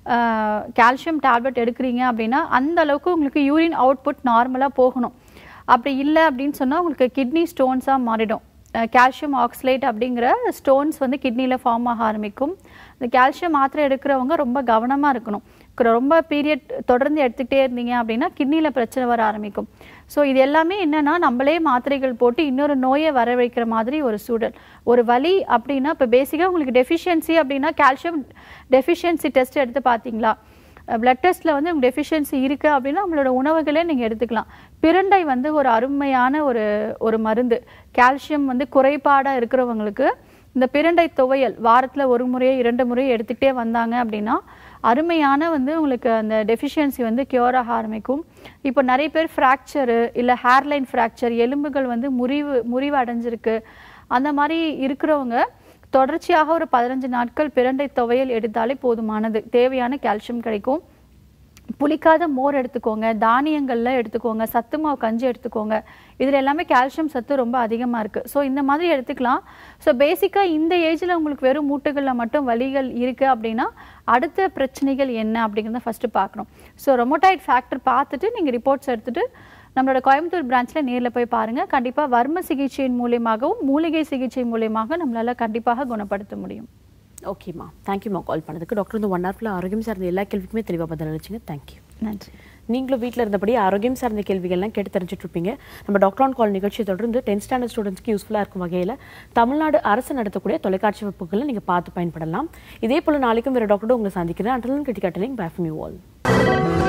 கால்சியம் டேப்லெட் எடுக்கிறீங்க அப்படின்னா அந்த அளவுக்கு உங்களுக்கு யூரின் அவுட்புட் நார்மலாக போகணும் அப்படி இல்லை அப்படின்னு சொன்னால் உங்களுக்கு கிட்னி ஸ்டோன்ஸாக மாறிடும் கால்சியம் ஆக்சலேட் அப்படிங்கிற ஸ்டோன்ஸ் வந்து கிட்னியில் ஃபார்ம் ஆக ஆரம்பிக்கும் இந்த கால்சியம் மாத்திரை எடுக்கிறவங்க ரொம்ப கவனமாக இருக்கணும் க- ரொம்ப பீரியட் தொடர்ந்து எடுத்துக்கிட்டே இருந்தீங்க அப்படின்னா கிட்னியில் பிரச்சனை வர ஆரம்பிக்கும் ஸோ இது எல்லாமே என்னன்னா நம்மளே மாத்திரைகள் போட்டு இன்னொரு நோயை வர வைக்கிற மாதிரி ஒரு சூழல் ஒரு வலி அப்படின்னா இப்போ பேசிக்காக உங்களுக்கு டெஃபிஷியன்சி அப்படின்னா கால்சியம் டெஃபிஷியன்சி டெஸ்ட் எடுத்து பார்த்தீங்களா பிளட் டெஸ்ட்டில் வந்து உங்களுக்கு டெஃபிஷியன்சி இருக்குது அப்படின்னா நம்மளோட உணவுகளே நீங்கள் எடுத்துக்கலாம் பிரண்டை வந்து ஒரு அருமையான ஒரு ஒரு மருந்து கால்சியம் வந்து குறைபாடாக இருக்கிறவங்களுக்கு இந்த பிரண்டை துவையல் வாரத்தில் ஒரு முறையோ இரண்டு முறையோ எடுத்துக்கிட்டே வந்தாங்க அப்படின்னா அருமையான வந்து உங்களுக்கு அந்த டெஃபிஷியன்சி வந்து கியூர் ஆக ஆரம்பிக்கும் இப்போ நிறைய பேர் ஃப்ராக்சரு இல்லை ஹேர்லைன் ஃப்ராக்சர் எலும்புகள் வந்து முறிவு முறிவு அடைஞ்சிருக்கு அந்த மாதிரி இருக்கிறவங்க தொடர்ச்சியாக ஒரு பதினஞ்சு நாட்கள் பிரண்டை துவையல் எடுத்தாலே போதுமானது தேவையான கால்சியம் கிடைக்கும் புளிக்காத மோர் எடுத்துக்கோங்க தானியங்கள்ல எடுத்துக்கோங்க சத்து மாவு கஞ்சி எடுத்துக்கோங்க இதில் எல்லாமே கால்சியம் சத்து ரொம்ப அதிகமாக இருக்குது ஸோ இந்த மாதிரி எடுத்துக்கலாம் ஸோ பேசிக்காக இந்த ஏஜில் உங்களுக்கு வெறும் மூட்டுகளில் மட்டும் வலிகள் இருக்குது அப்படின்னா அடுத்த பிரச்சனைகள் என்ன அப்படிங்கிறத ஃபஸ்ட்டு பார்க்கணும் ஸோ ரொமோடைட் ஃபேக்டர் பார்த்துட்டு நீங்கள் ரிப்போர்ட்ஸ் எடுத்துட்டு நம்மளோட கோயம்புத்தூர் பிரான்ச்சில் நேரில் போய் பாருங்கள் கண்டிப்பாக வர்ம சிகிச்சையின் மூலியமாகவும் மூலிகை சிகிச்சை மூலியமாக நம்மளால் கண்டிப்பாக குணப்படுத்த முடியும் ஓகேம்மா தேங்க்யூம்மா கால் பண்ணதுக்கு டாக்டர் இந்த ஒன் ஹவர்ல ஆரோக்கியம் சார்ந்த எல்லா கேள்விக்குமே தெளிவாக பதில் அளிச்சிங்க தேங்க்யூ நன்றி நீங்களும் வீட்டில் இருந்தபடி ஆரோக்கியம் சார்ந்த கேள்விகள்லாம் கேட்டு தெரிஞ்சுட்டு இருப்பீங்க நம்ம டாக்டர் ஆன் கால் நிகழ்ச்சியை தொடர்ந்து டென்த் ஸ்டாண்டர்ட் ஸ்டூடெண்ட்ஸ்க்கு யூஸ்ஃபுல்லாக இருக்கும் வகையில் தமிழ்நாடு அரசு நடத்தக்கூடிய தொலைக்காட்சி வகுப்புகளை நீங்கள் பார்த்து பயன்படலாம் இதே போல் நாளைக்கும் வேறு டாக்டரோட உங்களை சந்திக்கிறேன் அண்டலன் கிட்டி கட்டலிங் பேஃப் மியூ ஆல்